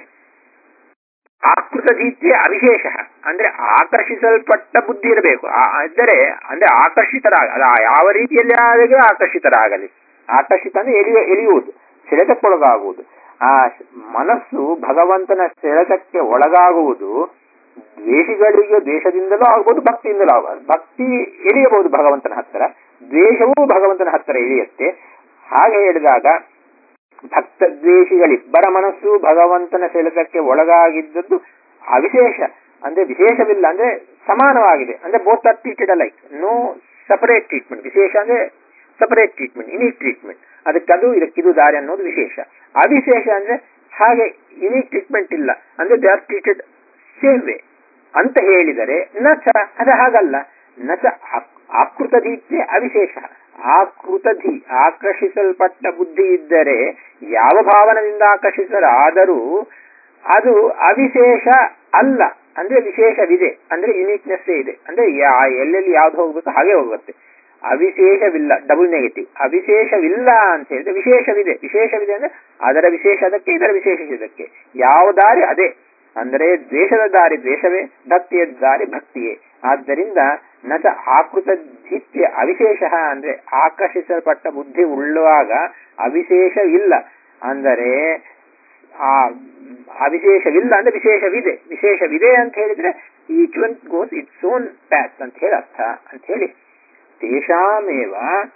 S1: ಆಕೃತಧೀತ್ಯ ಅವಿಶೇಷ ಅಂದ್ರೆ ಆಕರ್ಷಿಸಲ್ಪಟ್ಟ ಬುದ್ಧಿ ಇರಬೇಕು ಅಂದರೆ ಅಂದ್ರೆ ಆಕರ್ಷಿತರಾಗ ಅದು ಯಾವ ರೀತಿಯಲ್ಲಿ ಆದಾಗ ಆಕರ್ಷಿತರಾಗಲಿ ಆಕರ್ಷಿತ ಅಂದ್ರೆ ಎಳೆಯ ಎಳೆಯುವುದು ಸೆಳೆತಕ್ಕೊಳಗಾಗುವುದು ಆ ಮನಸ್ಸು ಭಗವಂತನ ಸೆಳೆತಕ್ಕೆ ಒಳಗಾಗುವುದು ದ್ವೇಷಿಗಳಿಗೆ ದ್ವೇಷದಿಂದಲೂ ಆಗ್ಬೋದು ಭಕ್ತಿಯಿಂದಲೂ ಆಗಬಹುದು ಭಕ್ತಿ ಎಳೆಯಬಹುದು ಭಗವಂತನ ಹತ್ತಿರ ದ್ವೇಷವೂ ಭಗವಂತನ ಹತ್ತಿರ ಎಳೆಯುತ್ತೆ ಹಾಗೆ ಹೇಳಿದಾಗ ಭಕ್ತ ದ್ವೇಷಿಗಳಿಬ್ಬರ ಮನಸ್ಸು ಭಗವಂತನ ಸೆಳೆತಕ್ಕೆ ಒಳಗಾಗಿದ್ದದ್ದು ಅವಿಶೇಷ ಅಂದ್ರೆ ವಿಶೇಷವಿಲ್ಲ ಅಂದ್ರೆ ಸಮಾನವಾಗಿದೆ ಅಂದ್ರೆ both are treated like no separate treatment ವಿಶೇಷ ಅಂದ್ರೆ ಸಪರೇಟ್ ಟ್ರೀಟ್ಮೆಂಟ್ ಯುನೀಕ್ ಟ್ರೀಟ್ಮೆಂಟ್ ಅದಕ್ಕದು ಇದಕ್ಕಿದು ದಾರಿ ಅನ್ನೋದು ವಿಶೇಷ ಅವಿಶೇಷ ಅಂದ್ರೆ ಹಾಗೆ ಯುನೀಕ್ ಟ್ರೀಟ್ಮೆಂಟ್ ಇಲ್ಲ ಅಂದ್ರೆ they are treated same way ಅಂತ ಹೇಳಿದರೆ ನಚ ಅದು ಹಾಗಲ್ಲ ನಚ ಆಕೃತದೀತ್ಯ ಅವಿಶೇಷ ಆಕೃತಧಿ ಆಕರ್ಷಿಸಲ್ಪಟ್ಟ ಬುದ್ಧಿ ಇದ್ದರೆ ಯಾವ ಭಾವನದಿಂದ ಆಕರ್ಷಿಸಲಾದರೂ ಅದು ಅವಿಶೇಷ ಅಲ್ಲ ಅಂದ್ರೆ ವಿಶೇಷವಿದೆ ಅಂದ್ರೆ ಯುನೀಕ್ನೆಸ್ ಇದೆ ಅಂದ್ರೆ ಯಾ- ಎಲ್ಲೆಲ್ಲಿ ಯಾವ್ದು ಹೋಗ್ಬೇಕು ಹಾಗೆ ಹೋಗುತ್ತೆ ಅವಿಶೇಷವಿಲ್ಲ ಡಬಲ್ ನೆಗೆಟಿವ್ ಅವಿಶೇಷವಿಲ್ಲ ಅಂತ ಹೇಳಿದ್ರೆ ವಿಶೇಷವಿದೆ ವಿಶೇಷವಿದೆ ಅಂದ್ರೆ ಅದರ ವಿಶೇಷ ಅದಕ್ಕೆ ಇದರ ವಿಶೇಷ ಇದಕ್ಕೆ ಯಾವ ದಾರಿ ಅದೇ ಅಂದರೆ ದ್ವೇಷದ ದಾರಿ ದ್ವೇಷವೇ ಭಕ್ತಿಯ ದಾರಿ ಭಕ್ತಿಯೇ ಆದ್ದರಿಂದ ನಚ ಆಕೃತ ಧಿತ್ಯ ಅವಿಶೇಷ ಅಂದ್ರೆ ಆಕರ್ಷಿಸಲ್ಪಟ್ಟ ಬುದ್ಧಿ ಉಳ್ಳುವಾಗ ಅವಿಶೇಷವಿಲ್ಲ ಅಂದರೆ ಆ ಅವಿಶೇಷವಿಲ್ಲ ಅಂದ್ರೆ ವಿಶೇಷವಿದೆ ವಿಶೇಷವಿದೆ ಅಂತ ಹೇಳಿದ್ರೆ each one goes its own path ಅಂತ ಹೇಳಿ ಅರ್ಥ ಅಂತ ಹೇಳಿ ತೇಷಾಮೇವ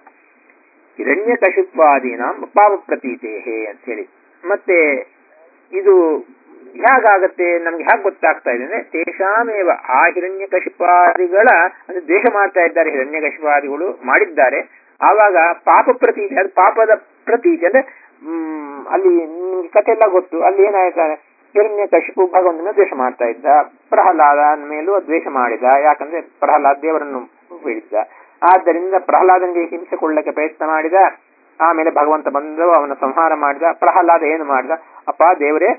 S1: ಹಿರಣ್ಯಕಶಿಪ್ವಾದೀನಾಂ ಪಾಪ ಪ್ರತೀತೇಹೇ ಅಂತ ಹೇಳಿ ಮತ್ತೆ ಇದು ಹೇಗಾಗತ್ತೆ ನಮ್ಗೆ ಹೇಗೆ ಗೊತ್ತಾಗ್ತಾ ಇದೆ ಅಂದ್ರೆ ತೇಷಾಮೇವ ಆ ಹಿರಣ್ಯಕಶಿಪಾದಿಗಳ ಅಂದ್ರೆ ದ್ವೇಷ ಮಾಡ್ತಾ ಇದ್ದಾರೆ ಹಿರಣ್ಯಕಶಿಪಾದಿಗಳು ಮಾಡಿದ್ದಾರೆ ಆವಾಗ ಪಾಪ ಪ್ರತೀತಿ ಅದು ಪಾಪದ ಪ್ರತೀತಿ ಅಂದ್ರೆ ಹ್ಮ್ ಅಲ್ಲಿ ನಿಮ್ಗೆ ಕಥೆ ಎಲ್ಲ ಗೊತ್ತು ಅಲ್ಲಿ ಏನಾಯ್ತಾರೆ ಹಿರಣ್ಯ ಕಶಿಪು ಭಗವಂತನ ದ್ವೇಷ ಮಾಡ್ತಾ ಇದ್ದ ಪ್ರಹ್ಲಾದ ಮೇಲೂ ದ್ವೇಷ ಮಾಡಿದ ಯಾಕಂದ್ರೆ ಪ್ರಹ್ಲಾದ ದೇವರನ್ನು ಬೀಳಿದ್ದ ಆದ್ದರಿಂದ ಪ್ರಹ್ಲಾದನಿಗೆ ಹಿಂಸೆ ಕೊಡ್ಲಿಕ್ಕೆ ಪ್ರಯತ್ನ ಮಾಡಿದ ಆಮೇಲೆ ಭಗವಂತ ಬಂದು ಅವನ ಸಂಹಾರ ಮಾಡಿದ ಪ್ರಹ್ಲಾದ ಏನು ಮಾಡಿದ ಅಪ್ಪ ದೇವರೇ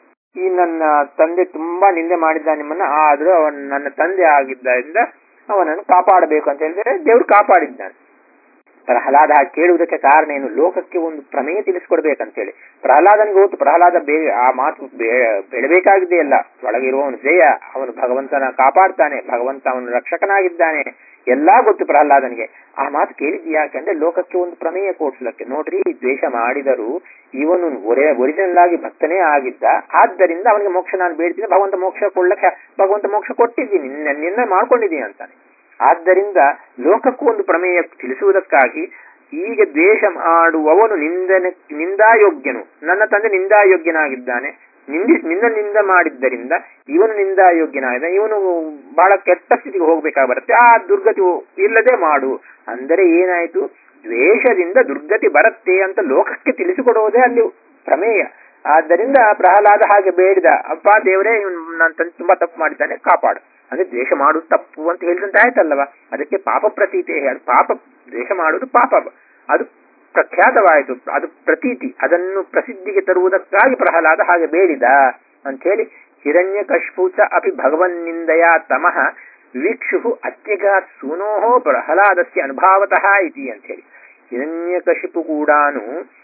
S1: ಈ ನನ್ನ ತಂದೆ ತುಂಬಾ ನಿಂದೆ ಮಾಡಿದ್ದ ನಿಮ್ಮನ್ನ ಆದ್ರೂ ಅವನ್ ನನ್ನ ತಂದೆ ಆಗಿದ್ದರಿಂದ ಅವನನ್ನು ಕಾಪಾಡಬೇಕು ಅಂತ ಹೇಳಿದ್ರೆ ದೇವ್ರು ಕಾಪಾಡಿದ್ದಾನೆ ಪ್ರಹ್ಲಾದ ಹಾಗೆ ಕೇಳುವುದಕ್ಕೆ ಕಾರಣ ಏನು ಲೋಕಕ್ಕೆ ಒಂದು ಪ್ರಮೇಯ ತಿಳಿಸ್ಕೊಡ್ಬೇಕಂತೇಳಿ ಪ್ರಹ್ಲಾದನಿಗೆ ಗೊತ್ತು ಪ್ರಹ್ಲಾದ ಬೇ ಆ ಮಾತು ಬೆಳಬೇಕಾಗಿದೆ ಅಲ್ಲ ಒಳಗಿರುವವನು ಜಯ ಅವನು ಭಗವಂತನ ಕಾಪಾಡ್ತಾನೆ ಭಗವಂತ ಅವನು ರಕ್ಷಕನಾಗಿದ್ದಾನೆ ಎಲ್ಲಾ ಗೊತ್ತು ಪ್ರಹ್ಲಾದನಿಗೆ ಆ ಮಾತು ಕೇಳಿದ್ ಯಾಕಂದ್ರೆ ಲೋಕಕ್ಕೆ ಒಂದು ಪ್ರಮೇಯ ಕೊಡ್ಸಲಕ್ಕೆ ನೋಡ್ರಿ ದ್ವೇಷ ಮಾಡಿದರೂ ಇವನು ಒರಿಜಿನಲ್ ಆಗಿ ಭಕ್ತನೇ ಆಗಿದ್ದ ಆದ್ದರಿಂದ ಅವನಿಗೆ ಮೋಕ್ಷ ನಾನು ಬೇಡ್ತೀನಿ ಭಗವಂತ ಮೋಕ್ಷ ಕೊಡ್ಲಕ್ಕೆ ಭಗವಂತ ಮೋಕ್ಷ ಕೊಟ್ಟಿದ್ದೀನಿ ನಿನ್ನ ಮಾಡ್ಕೊಂಡಿದ್ದೀನಿ ಅಂತಾನೆ ಆದ್ದರಿಂದ ಲೋಕಕ್ಕೂ ಒಂದು ಪ್ರಮೇಯ ತಿಳಿಸುವುದಕ್ಕಾಗಿ ಈಗ ದ್ವೇಷ ಮಾಡುವವನು ನಿಂದನೆ ನಿಂದಾಯೋಗ್ಯನು ನನ್ನ ತಂದೆ ನಿಂದಾಯೋಗ್ಯನಾಗಿದ್ದಾನೆ ನಿಂದಿ ನಿನ್ನ ನಿಂದ ಮಾಡಿದ್ದರಿಂದ ಇವನು ನಿಂದಾಯೋಗ್ಯನಾಗಿದ್ದ ಇವನು ಬಹಳ ಕೆಟ್ಟ ಸ್ಥಿತಿಗೆ ಹೋಗ್ಬೇಕಾಗಿ ಬರುತ್ತೆ ಆ ದುರ್ಗತಿ ಇಲ್ಲದೆ ಮಾಡು ಅಂದರೆ ಏನಾಯ್ತು ದ್ವೇಷದಿಂದ ದುರ್ಗತಿ ಬರುತ್ತೆ ಅಂತ ಲೋಕಕ್ಕೆ ತಿಳಿಸಿಕೊಡುವುದೇ ಅಲ್ಲಿ ಪ್ರಮೇಯ ಆದ್ದರಿಂದ ಪ್ರಹ್ಲಾದ ಹಾಗೆ ಬೇಡಿದ ಅಪ್ಪ ದೇವರೇ ನನ್ನ ತಂದೆ ತುಂಬಾ ತಪ್ಪು ಮಾಡಿದ್ದಾನೆ ಕಾಪಾಡು ಅಂದ್ರೆ ದ್ವೇಷ ಮಾಡುದು ತಪ್ಪು ಅಂತ ಹೇಳಿದಂತ ಆಯ್ತಲ್ಲವ ಅದಕ್ಕೆ ಪಾಪ ಪ್ರತೀತಿ ಪಾಪ ದ್ವೇಷ ಮಾಡುವುದು ಪಾಪ ಅದು ಪ್ರಖ್ಯಾತವಾಯಿತು ಅದು ಪ್ರತೀತಿ ಅದನ್ನು ಪ್ರಸಿದ್ಧಿಗೆ ತರುವುದಕ್ಕಾಗಿ ಪ್ರಹ್ಲಾದ ಹಾಗೆ ಬೇಡಿದ ಅಂತ ಹೇಳಿ ಹಿರಣ್ಯ ಕಶ್ಪೂಚ ಅಪಿ ಭಗವನ್ನಿಂದಯ ತಮಃ ವೀಕ್ಷು ಅತ್ಯಗಾತ್ ಸೂನೋಹೋ ಪ್ರಹ್ಲಾದಸ್ಯ ಅನುಭಾವತಃ ಇತಿ ಅಂತ ಹೇಳಿ ಹಿರಣ್ಯಕಶಿಪು ಕೂಡಾನು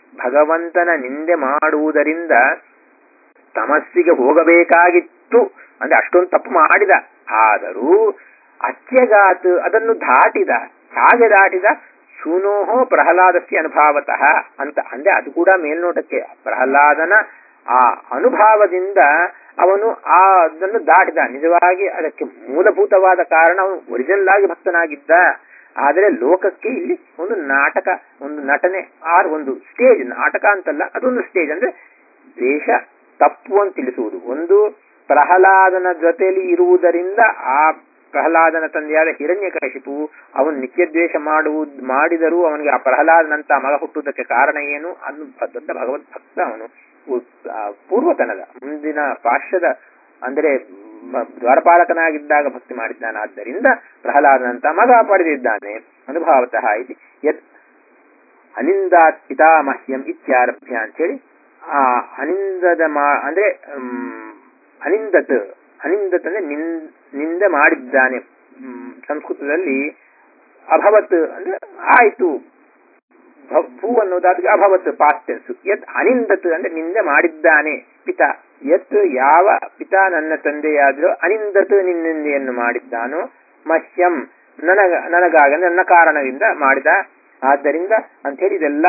S1: ಭಗವಂತನ ನಿಂದೆ ಮಾಡುವುದರಿಂದ ತಮಸ್ಸಿಗೆ ಹೋಗಬೇಕಾಗಿತ್ತು ಅಂದ್ರೆ ಅಷ್ಟೊಂದು ತಪ್ಪು ಮಾಡಿದ ಆದರೂ ಅತ್ಯಗಾತ್ ಅದನ್ನು ದಾಟಿದ ಹಾಗೆ ದಾಟಿದ ಸೂನೋಹೋ ಪ್ರಹ್ಲಾದಸ್ಯ ಅನುಭಾವತಃ ಅಂತ ಅಂದ್ರೆ ಅದು ಕೂಡ ಮೇಲ್ನೋಟಕ್ಕೆ ಪ್ರಹ್ಲಾದನ ಆ ಅನುಭಾವದಿಂದ ಅವನು ಆ ಅದನ್ನು ದಾಟಿದ ನಿಜವಾಗಿ ಅದಕ್ಕೆ ಮೂಲಭೂತವಾದ ಕಾರಣ ಅವನು ಒರಿಜಿನಲ್ ಆಗಿ ಭಕ್ತನಾಗಿದ್ದ ಆದರೆ ಲೋಕಕ್ಕೆ ಇಲ್ಲಿ ಒಂದು ನಾಟಕ ಒಂದು ನಟನೆ ಆರ್ ಒಂದು ಸ್ಟೇಜ್ ನಾಟಕ ಅಂತಲ್ಲ ಅದೊಂದು ಸ್ಟೇಜ್ ಅಂದ್ರೆ ದೇಶ ತಪ್ಪು ಅಂತ ತಿಳಿಸುವುದು ಒಂದು ಪ್ರಹ್ಲಾದನ ಜೊತೆಯಲ್ಲಿ ಇರುವುದರಿಂದ ಆ ಪ್ರಹ್ಲಾದನ ತಂದೆಯಾದ ಹಿರಣ್ಯಕಶಿಪು ಅವನು ನಿತ್ಯದ್ವೇಷ ಮಾಡುವುದು ಮಾಡಿದರೂ ಅವನಿಗೆ ಆ ಪ್ರಹ್ಲಾದನಂತ ಮಗ ಹುಟ್ಟುವುದಕ್ಕೆ ಕಾರಣ ಏನು ಅದು ದೊಡ್ಡ ಭಗವದ್ ಭಕ್ತ ಅವನು ಪೂರ್ವತನದ ಮುಂದಿನ ಪಾಶ್ಯದ ಅಂದರೆ ದ್ವಾರಪಾಲಕನಾಗಿದ್ದಾಗ ಭಕ್ತಿ ಮಾಡಿದ್ದಾನೆ ಆದ್ದರಿಂದ ಪ್ರಹ್ಲಾದನಂತ ಮಗ ಪಡೆದಿದ್ದಾನೆ ಅನುಭಾವತಃ ಇದು ಯತ್ ಅನಿಂದಾತ್ ಪಿತಾಮಹ್ಯಂ ಇತ್ಯಾರಭ್ಯ ಅಂತೇಳಿ ಆ ಅನಿಂದದ ಮಾ ಅಂದ್ರೆ ಅನಿಂದತ್ ಅನಿಂದತ್ ಅಂದ್ರೆ ನಿನ್ ನಿಂದೆ ಮಾಡಿದ್ದಾನೆ ಸಂಸ್ಕೃತದಲ್ಲಿ ಅಭವತ್ ಅಂದ್ರೆ ಆಯ್ತು ಭೂ ಅನ್ನೋದಾದ್ರೆ ಅಭವತ್ ಪಾಸ್ಟೆನ್ಸ್ ಯತ್ ಅನಿಂದತ್ ಅಂದ್ರೆ ನಿಂದೆ ಮಾಡಿದ್ದಾನೆ ಪಿತ ಯತ್ ಯಾವ ಪಿತ ನನ್ನ ತಂದೆಯಾದ್ರೂ ಅನಿಂದತ್ ನಿನ್ನಿಂದೆಯನ್ನು ಮಾಡಿದ್ದಾನೋ ಮಹ್ಯಂ ನನಗ ನನಗಾಗ ನನ್ನ ಕಾರಣದಿಂದ ಮಾಡಿದ ಆದ್ದರಿಂದ ಅಂತ ಹೇಳಿ ಇದೆಲ್ಲ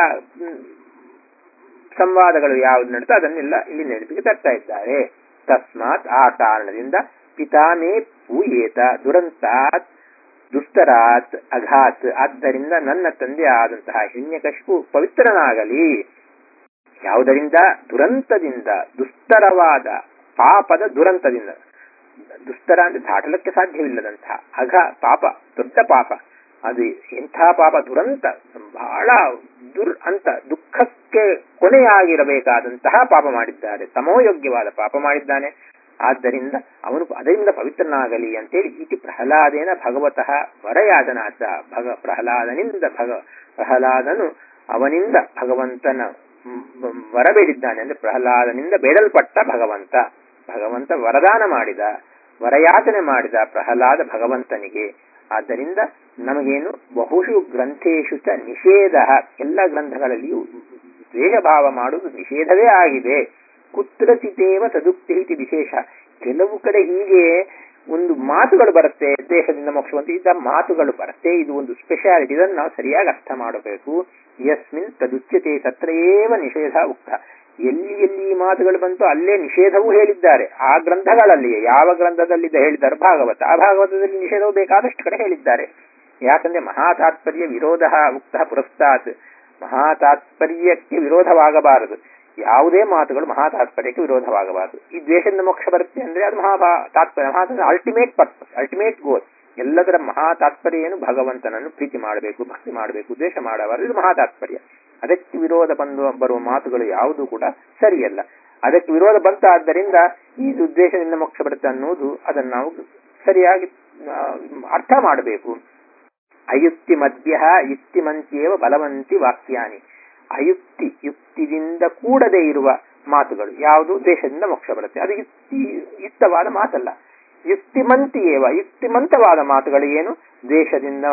S1: ಸಂವಾದಗಳು ಯಾವ್ದು ನಡೀತೋ ಅದನ್ನೆಲ್ಲ ಇಲ್ಲಿ ನೆನಪಿಗೆ ತರ್ತಾ ಇದ್ದಾರೆ ತಸ್ಮಾತ್ ಆ ಕಾರಣದಿಂದ ಪಿತಾಮೇ ಪೂಯೇತ ದುರಂತಾತ್ ದುಸ್ತರಾತ್ ಅಘಾತ್ ಆದ್ದರಿಂದ ನನ್ನ ತಂದೆ ಆದಂತಹ ಹಿರಣ್ಯಕಶಿಪು ಪವಿತ್ರನಾಗಲಿ ಯಾವುದರಿಂದ ದುರಂತದಿಂದ ದುಸ್ತರವಾದ ಪಾಪದ ದುರಂತದಿಂದ ದುಸ್ತರ ಅಂದ್ರೆ ದಾಟಲಕ್ಕೆ ಸಾಧ್ಯವಿಲ್ಲದಂತಹ ಅಘ ಪಾಪ ದೊಡ್ಡ ಪಾಪ ಅದು ಎಂಥ ಪಾಪ ದುರಂತ ಬಹಳ ದುರ್ ಅಂತ ದುಃಖಕ್ಕೆ ಕೊನೆಯಾಗಿರಬೇಕಾದಂತಹ ಪಾಪ ಮಾಡಿದ್ದಾರೆ ಸಮೋಯೋಗ್ಯವಾದ ಪಾಪ ಮಾಡಿದ್ದಾನೆ ಆದ್ದರಿಂದ ಅವನು ಅದರಿಂದ ಪವಿತ್ರನಾಗಲಿ ಅಂತೇಳಿ ಇತಿ ಪ್ರಹ್ಲಾದೇನ ಭಗವತಃ ವರಯಾಜನಾಚ ಭಗ ಪ್ರಹ್ಲಾದನಿಂದ ಭಗ ಪ್ರಹ್ಲಾದನು ಅವನಿಂದ ಭಗವಂತನ ವರ ಬೇಡಿದ್ದಾನೆ ಅಂದ್ರೆ ಪ್ರಹ್ಲಾದನಿಂದ ಬೇಡಲ್ಪಟ್ಟ ಭಗವಂತ ಭಗವಂತ ವರದಾನ ಮಾಡಿದ ವರಯಾಚನೆ ಮಾಡಿದ ಪ್ರಹ್ಲಾದ ಭಗವಂತನಿಗೆ ಆದ್ದರಿಂದ ನಮಗೇನು ಬಹುಶು ಗ್ರಂಥೇಶು ಚ ನಿಷೇಧ ಎಲ್ಲ ಗ್ರಂಥಗಳಲ್ಲಿಯೂ ದ್ವೇಷಭಾವ ಮಾಡುವುದು ನಿಷೇಧವೇ ಆಗಿದೆ ಕುತ್ರಚಿತೇವ ತದುಕ್ತಿ ಇತಿ ವಿಶೇಷ ಕೆಲವು ಕಡೆ ಹೀಗೆ ಒಂದು ಮಾತುಗಳು ಬರುತ್ತೆ ದೇಶದಿಂದ ಮೋಕ್ಷವಂತ ಇದ್ದ ಮಾತುಗಳು ಬರುತ್ತೆ ಇದು ಒಂದು ಸ್ಪೆಷಾಲಿಟಿ ಇದನ್ನು ನಾವು ಸರಿಯಾಗಿ ಅರ್ಥ ಮಾಡಬೇಕು ಯಸ್ಮಿನ್ ತದುಚ್ಯತೆ ತತ್ರ ಏವ ನಿಷೇಧ ಉಕ್ತ ಎಲ್ಲಿ ಎಲ್ಲಿ ಈ ಮಾತುಗಳು ಬಂತು ಅಲ್ಲೇ ನಿಷೇಧವೂ ಹೇಳಿದ್ದಾರೆ ಆ ಗ್ರಂಥಗಳಲ್ಲಿಯೇ ಯಾವ ಗ್ರಂಥದಲ್ಲಿ ಹೇಳಿದ್ದಾರೆ ಭಾಗವತ ಆ ಭಾಗವತದಲ್ಲಿ ನಿಷೇಧವು ಬೇಕಾದಷ್ಟು ಕಡೆ ಹೇಳಿದ್ದಾರೆ ಯಾಕಂದ್ರೆ ಮಹಾತಾತ್ಪರ್ಯ ವಿರೋಧ ಉಕ್ತ ಪುರಸ್ತಾತ್ ಮಹಾತಾತ್ಪರ್ಯಕ್ಕೆ ವಿರೋಧವಾಗಬಾರದು ಯಾವುದೇ ಮಾತುಗಳು ಮಹಾತಾತ್ಪರ್ಯಕ್ಕೆ ವಿರೋಧವಾಗಬಾರದು ಈ ದ್ವೇಷದಿಂದ ಮೋಕ್ಷ ಬರುತ್ತೆ ಅಂದ್ರೆ ಅದು ಮಹಾ ತಾತ್ಪರ್ಯ ಮಹಾ ಅಲ್ಟಿಮೇಟ್ ಪರ್ಪಸ್ ಅಲ್ಟಿಮೇಟ್ ಗೋಲ್ ಎಲ್ಲದರ ಮಹಾ ತಾತ್ಪರ್ಯ ಏನು ಭಗವಂತನನ್ನು ಪ್ರೀತಿ ಮಾಡಬೇಕು ಭಕ್ತಿ ಮಾಡಬೇಕು ದ್ವೇಷ ಮಾಡಬಾರದು ಇದು ಮಹಾ ತಾತ್ಪರ್ಯ ಅದಕ್ಕೆ ವಿರೋಧ ಬಂದು ಬರುವ ಮಾತುಗಳು ಯಾವುದು ಕೂಡ ಸರಿಯಲ್ಲ ಅದಕ್ಕೆ ವಿರೋಧ ಬಂತಾದ್ದರಿಂದ ಈ ಉದ್ದೇಶದಿಂದ ಮೋಕ್ಷ ಬರುತ್ತೆ ಅನ್ನೋದು ಅದನ್ನು ನಾವು ಸರಿಯಾಗಿ ಅರ್ಥ ಮಾಡಬೇಕು ಅಯುಕ್ತಿ ಮಧ್ಯ ಯುಕ್ತಿ ಮಂತ್ಯೇವ ಬಲವಂತಿ ವಾಕ್ಯಾನಿ ಅಯುಕ್ತಿ ಯುಕ್ತಿದಿಂದ ಕೂಡದೇ ಇರುವ ಮಾತುಗಳು ಯಾವುದು ದೇಶದಿಂದ ಮೋಕ್ಷ ಬರುತ್ತೆ ಅದು ಯುಕ್ತಿ ಯುಕ್ತವಾದ ಮಾತಲ್ಲ ಯುಕ್ತಿಮಂತಿಯೇವ ಯುಕ್ತಿಮಂತವಾದ ಮಾತುಗಳು ಏನು ದೇಶದಿಂದ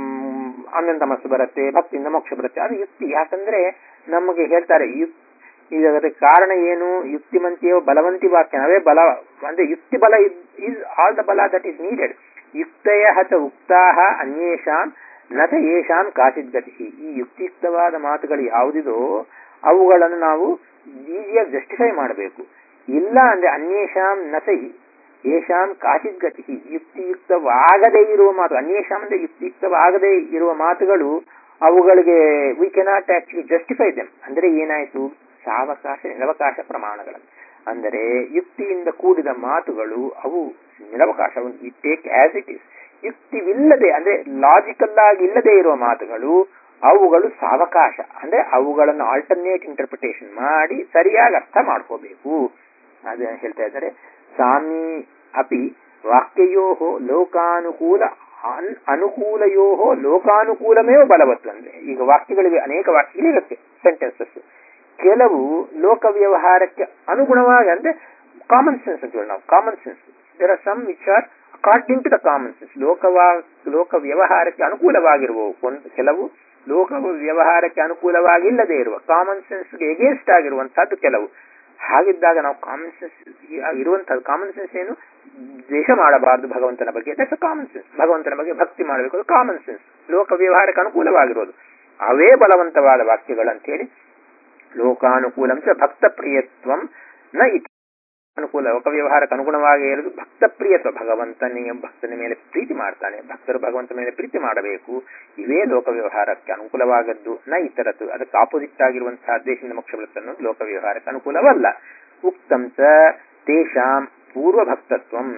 S1: ಅನಂತ ಮನಸ್ಸು ಬರುತ್ತೆ ಭಕ್ತಿಯಿಂದ ಮೋಕ್ಷ ಬರುತ್ತೆ ಅದು ಯುಕ್ತಿ ಯಾಕಂದ್ರೆ ನಮಗೆ ಹೇಳ್ತಾರೆ ಯುಕ್ ಇದರ ಕಾರಣ ಏನು ಯುಕ್ತಿಮಂತಿಯೋ ಬಲವಂತಿ ವಾಕ್ಯ ಅವೇ ಬಲ ಅಂದ್ರೆ ಯುಕ್ತಿ ಬಲ ಇಸ್ ಆಲ್ ದ ಬಲ ದಟ್ ಈಸ್ ನೀಡೆಡ್ ಯುಕ್ತಯ ಚ ಉಕ್ತಾಹ ಅನ್ಯೇಷಾಂ ನತ ಯೇಷಾಂ ಕಾಚಿತ್ ಗತಿ ಈ ಯುಕ್ತಿಯುಕ್ತವಾದ ಮಾತುಗಳು ಯಾವುದಿದೋ ಅವುಗಳನ್ನು ನಾವು ಈಸಿಯಾಗಿ ಜಸ್ಟಿಫೈ ಮಾಡಬೇಕು ಇಲ್ಲ ಅಂದ್ರೆ ಅನ್ಯೇಷಾಂ ನತ ಯೇಷಾಂ ಕಾಚಿತ್ ಗತಿ ಯುಕ್ತಿಯುಕ್ತವಾಗದೇ ಇರುವ ಮಾತು ಅನ್ಯೇಷಾಂ ಅಂದ್ರೆ ಯುಕ್ತಿಯುಕ್ತವಾಗದೇ ಇರುವ ಮಾತುಗಳು ಅವುಗಳಿಗೆ we cannot actually justify them ಅಂದ್ರೆ ಏನಾಯ್ತು ಸಾವಕಾಶ ನಿರವಕಾಶ ಪ್ರಮಾಣಗಳನ್ನು ಅಂದರೆ ಯುಕ್ತಿಯಿಂದ ಕೂಡಿದ ಮಾತುಗಳು ಅವು ನಿರವಕಾಶ ಟೇಕ್ ಆಸ್ ಇಟ್ ಇಸ್ ಯುಕ್ತಿವಿಲ್ಲದೆ ಅಂದ್ರೆ ಲಾಜಿಕಲ್ ಆಗಿ ಇಲ್ಲದೆ ಇರುವ ಮಾತುಗಳು ಅವುಗಳು ಸಾವಕಾಶ ಅಂದ್ರೆ ಅವುಗಳನ್ನು ಆಲ್ಟರ್ನೇಟ್ ಇಂಟರ್ಪ್ರಿಟೇಷನ್ ಮಾಡಿ ಸರಿಯಾಗಿ ಅರ್ಥ ಮಾಡ್ಕೋಬೇಕು ಅದೇ ಹೇಳ್ತಾ ಇದ್ದಾರೆ ಸಾಮಿ ಅಪಿ ವಾಕ್ಯಯೋ ಲೋಕಾನುಕೂಲ ಅನುಕೂಲಯೋ ಲೋಕಾನುಕೂಲಮೇವ ಬಲವತ್ತು ಅಂದ್ರೆ ಈಗ ವಾಕ್ಯಗಳಿವೆ ಅನೇಕ ವಾಕ್ಯಗಳಿರುತ್ತೆ ಸೆಂಟೆನ್ಸಸ್ ಕೆಲವು ಲೋಕ ವ್ಯವಹಾರಕ್ಕೆ ಅನುಗುಣವಾಗಿ ಅಂದ್ರೆ ಕಾಮನ್ ಸೆನ್ಸ್ ಅಂತ ಹೇಳಿ ನಾವು common sense there are some which are according to the common sense ಲೋಕವಾ ಲೋಕ ವ್ಯವಹಾರಕ್ಕೆ ಅನುಕೂಲವಾಗಿರುವ ಒಂದು ಕೆಲವು ಲೋಕ ವ್ಯವಹಾರಕ್ಕೆ ಅನುಕೂಲವಾಗಿಲ್ಲದೆ ಇರುವ ಕಾಮನ್ ಸೆನ್ಸ್ಗೆ ಎಗೇನ್ಸ್ಟ್ ಆಗಿರುವಂತಹದ್ದು ಕೆಲವು ಹಾಗಿದ್ದಾಗ ನಾವು ಕಾಮನ್ ಸೆನ್ಸ್ ಇರುವಂತಹ ಕಾಮನ್ ಸೆನ್ಸ್ ಏನು ದ್ವೇಷ ಮಾಡಬಾರದು ಭಗವಂತನ ಬಗ್ಗೆ ದಟ್ಸ್ ಕಾಮನ್ ಸೆನ್ಸ್ ಭಗವಂತನ ಬಗ್ಗೆ ಭಕ್ತಿ ಮಾಡಬೇಕು ಅದು ಕಾಮನ್ ಸೆನ್ಸ್ ಲೋಕ ವ್ಯವಹಾರಕ್ಕೆ ಅನುಕೂಲವಾಗಿರೋದು ಅವೇ ಬಲವಂತವಾದ ವಾಕ್ಯಗಳು ಅಂತೇಳಿ ಲೋಕಾನುಕೂಲಂ ಚ ಭಕ್ತ ಪ್ರಿಯತ್ವಂ ನ ಇತಿ ಅನುಕೂಲ ಲೋಕ ವ್ಯವಹಾರಕ್ಕೆ ಅನುಗುಣವಾಗಿ ಇರೋದು ಭಕ್ತ ಪ್ರಿಯತ್ವ ಭಗವಂತನಿಗೆ ಭಕ್ತನ ಮೇಲೆ ಪ್ರೀತಿ ಮಾಡ್ತಾನೆ ಭಕ್ತರು ಭಗವಂತ ಮೇಲೆ ಪ್ರೀತಿ ಮಾಡಬೇಕು ಇವೇ ಲೋಕ ವ್ಯವಹಾರಕ್ಕೆ ಅನುಕೂಲವಾಗದ್ದು ನ ಇತರದ್ದು ಅದಕ್ಕೆ ಆಪೋಸಿಟ್ ಆಗಿರುವಂತಹ ದೇಶದಿಂದ ಮೋಕ್ಷ ಬರುತ್ತನ್ನು ಲೋಕ ವ್ಯವಹಾರಕ್ಕೆ ಅನುಕೂಲವಲ್ಲ ಉಕ್ತಂ ಚ ತೇಷಾಂ ಪೂರ್ವ ಭಕ್ತತ್ವಂ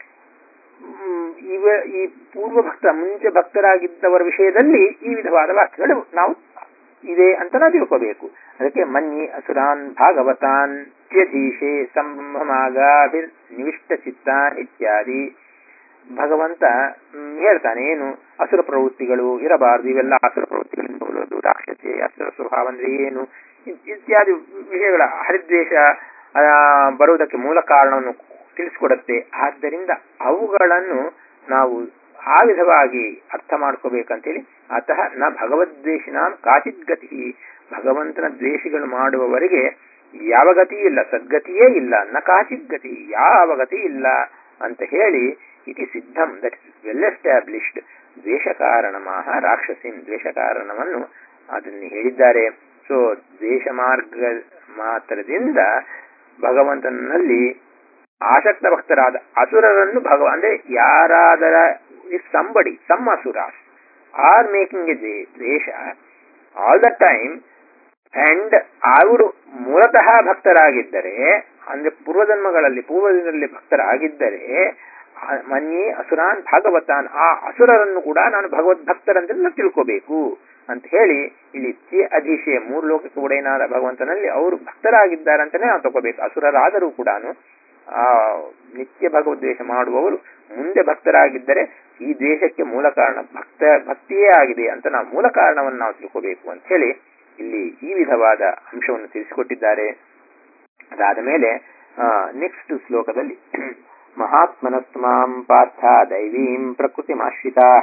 S1: ಇವ ಈ ಪೂರ್ವ ಭಕ್ತ ಮುಂಚೆ ಭಕ್ತರಾಗಿದ್ದವರ ವಿಷಯದಲ್ಲಿ ಈ ವಿಧವಾದ ವಾಕ್ಯಗಳು ನಾವು ಇದೆ ಅಂತ ನಾವು ತಿಳ್ಕೋಬೇಕು ಅದಕ್ಕೆ ಮನ್ಯಿ ಅಸುರಾನ್ ಭಾಗವತಾನ್ ತ್ಯಧೀಶೆ ಸಂಭ್ರಮಾಗಾಭಿರ್ ನಿವಿಷ್ಟ ಚಿತ್ತಾನ್ ಇತ್ಯಾದಿ ಭಗವಂತ ಹೇಳ್ತಾನೆ ಏನು ಅಸುರ ಪ್ರವೃತ್ತಿಗಳು ಇರಬಾರದು ಇವೆಲ್ಲ ಅಸುರ ಪ್ರವೃತ್ತಿಗಳಿಂದ ಬರೋದು ರಾಕ್ಷಸೆ ಅಸುರ ಸ್ವಭಾವ ಅಂದ್ರೆ ಏನು ಇತ್ಯಾದಿ ವಿಷಯಗಳ ಹರಿದ್ವೇಷ ಬರುವುದಕ್ಕೆ ಮೂಲ ಕಾರಣವನ್ನು ತಿಳಿಸ್ಕೊಡುತ್ತೆ ಆದ್ದರಿಂದ ಅವುಗಳನ್ನು ನಾವು ಆ ವಿಧವಾಗಿ ಅರ್ಥ ಮಾಡ್ಕೋಬೇಕಂತೇಳಿ ಅತಃ ನ ಭಗವದ್ವೇಷಿನ ಕಾಚಿತ್ ಗತಿ ಭಗವಂತನ ದ್ವೇಷಿಗಳು ಮಾಡುವವರಿಗೆ ಯಾವ ಗತಿ ಇಲ್ಲ ಸದ್ಗತಿಯೇ ಇಲ್ಲ ನ ಕಾಚಿತ್ ಗತಿ ಯಾವ ಗತಿ ಇಲ್ಲ ಅಂತ ಹೇಳಿ ಇತಿ ಸಿದ್ಧಂ ದಟ್ ಇಸ್ ವೆಲ್ ಎಸ್ಟಾಬ್ಲಿಷ್ಡ್ ದ್ವೇಷ ಕಾರಣಮಾಹ ರಾಕ್ಷಸಿನ್ ದ್ವೇಷ ಕಾರಣವನ್ನು ಅದನ್ನು ಹೇಳಿದ್ದಾರೆ ಸೊ ದ್ವೇಷ ಮಾರ್ಗ ಮಾತ್ರದಿಂದ ಭಗವಂತನಲ್ಲಿ ಆಸಕ್ತ ಭಕ್ತರಾದ ಅಸುರರನ್ನು ಭಗವ ಅಂದ್ರೆ ಯಾರಾದರ ಇಫ್ ಸಂಬಡಿ ಸಮ್ ಅಸುರಾಸ್ ಆರ್ ಮೇಕಿಂಗ್ ಎ ದ್ವೇಷ ಆಲ್ ದ ಟೈಮ್ ಅಂಡ್ ಅವರು ಮೂಲತಃ ಭಕ್ತರಾಗಿದ್ದರೆ ಅಂದ್ರೆ ಪೂರ್ವಜನ್ಮಗಳಲ್ಲಿ ಪೂರ್ವಜನ್ಮದಲ್ಲಿ ಭಕ್ತರಾಗಿದ್ದರೆ ಮನ್ಯೇ ಅಸುರಾನ್ ಭಾಗವತಾನ್ ಆ ಅಸುರರನ್ನು ಕೂಡ ನಾನು ಭಗವದ್ ಭಕ್ತರಂತ ತಿಳ್ಕೋಬೇಕು ಅಂತ ಹೇಳಿ ಇಲ್ಲಿ ತ್ಯ ಅಧಿಶಯ ಮೂರು ಲೋಕಕ್ಕೆ ಒಡೆಯನಾದ ಭಗವಂತನಲ್ಲಿ ಅವರು ಭಕ್ತರಾಗಿದ್ದಾರೆ ಅಂತಾನೆ ನಾವು ತಗೋಬೇಕು ಅಸುರರಾದರೂ ಕೂಡ ಆ ನಿತ್ಯ ಭಗವದ್ವೇಷ ಮಾಡುವವರು ಮುಂದೆ ಭಕ್ತರಾಗಿದ್ದರೆ ಈ ದೇಶಕ್ಕೆ ಮೂಲ ಕಾರಣ ಭಕ್ತ ಭಕ್ತಿಯೇ ಆಗಿದೆ ಅಂತ ನಾವು ಮೂಲ ಕಾರಣವನ್ನು ನಾವು ತಿಳ್ಕೋಬೇಕು ಅಂತ ಹೇಳಿ ಇಲ್ಲಿ ಈ ವಿಧವಾದ ಅಂಶವನ್ನು ತಿಳಿಸಿಕೊಟ್ಟಿದ್ದಾರೆ ಅದಾದ ಮೇಲೆ ನೆಕ್ಸ್ಟ್ ಶ್ಲೋಕದಲ್ಲಿ ಮಹಾತ್ಮನಸ್ಮಾಂ ಪಾರ್ಥ ದೈವೀಂ ಪ್ರಕೃತಿಮಾಶ್ರಿತಾ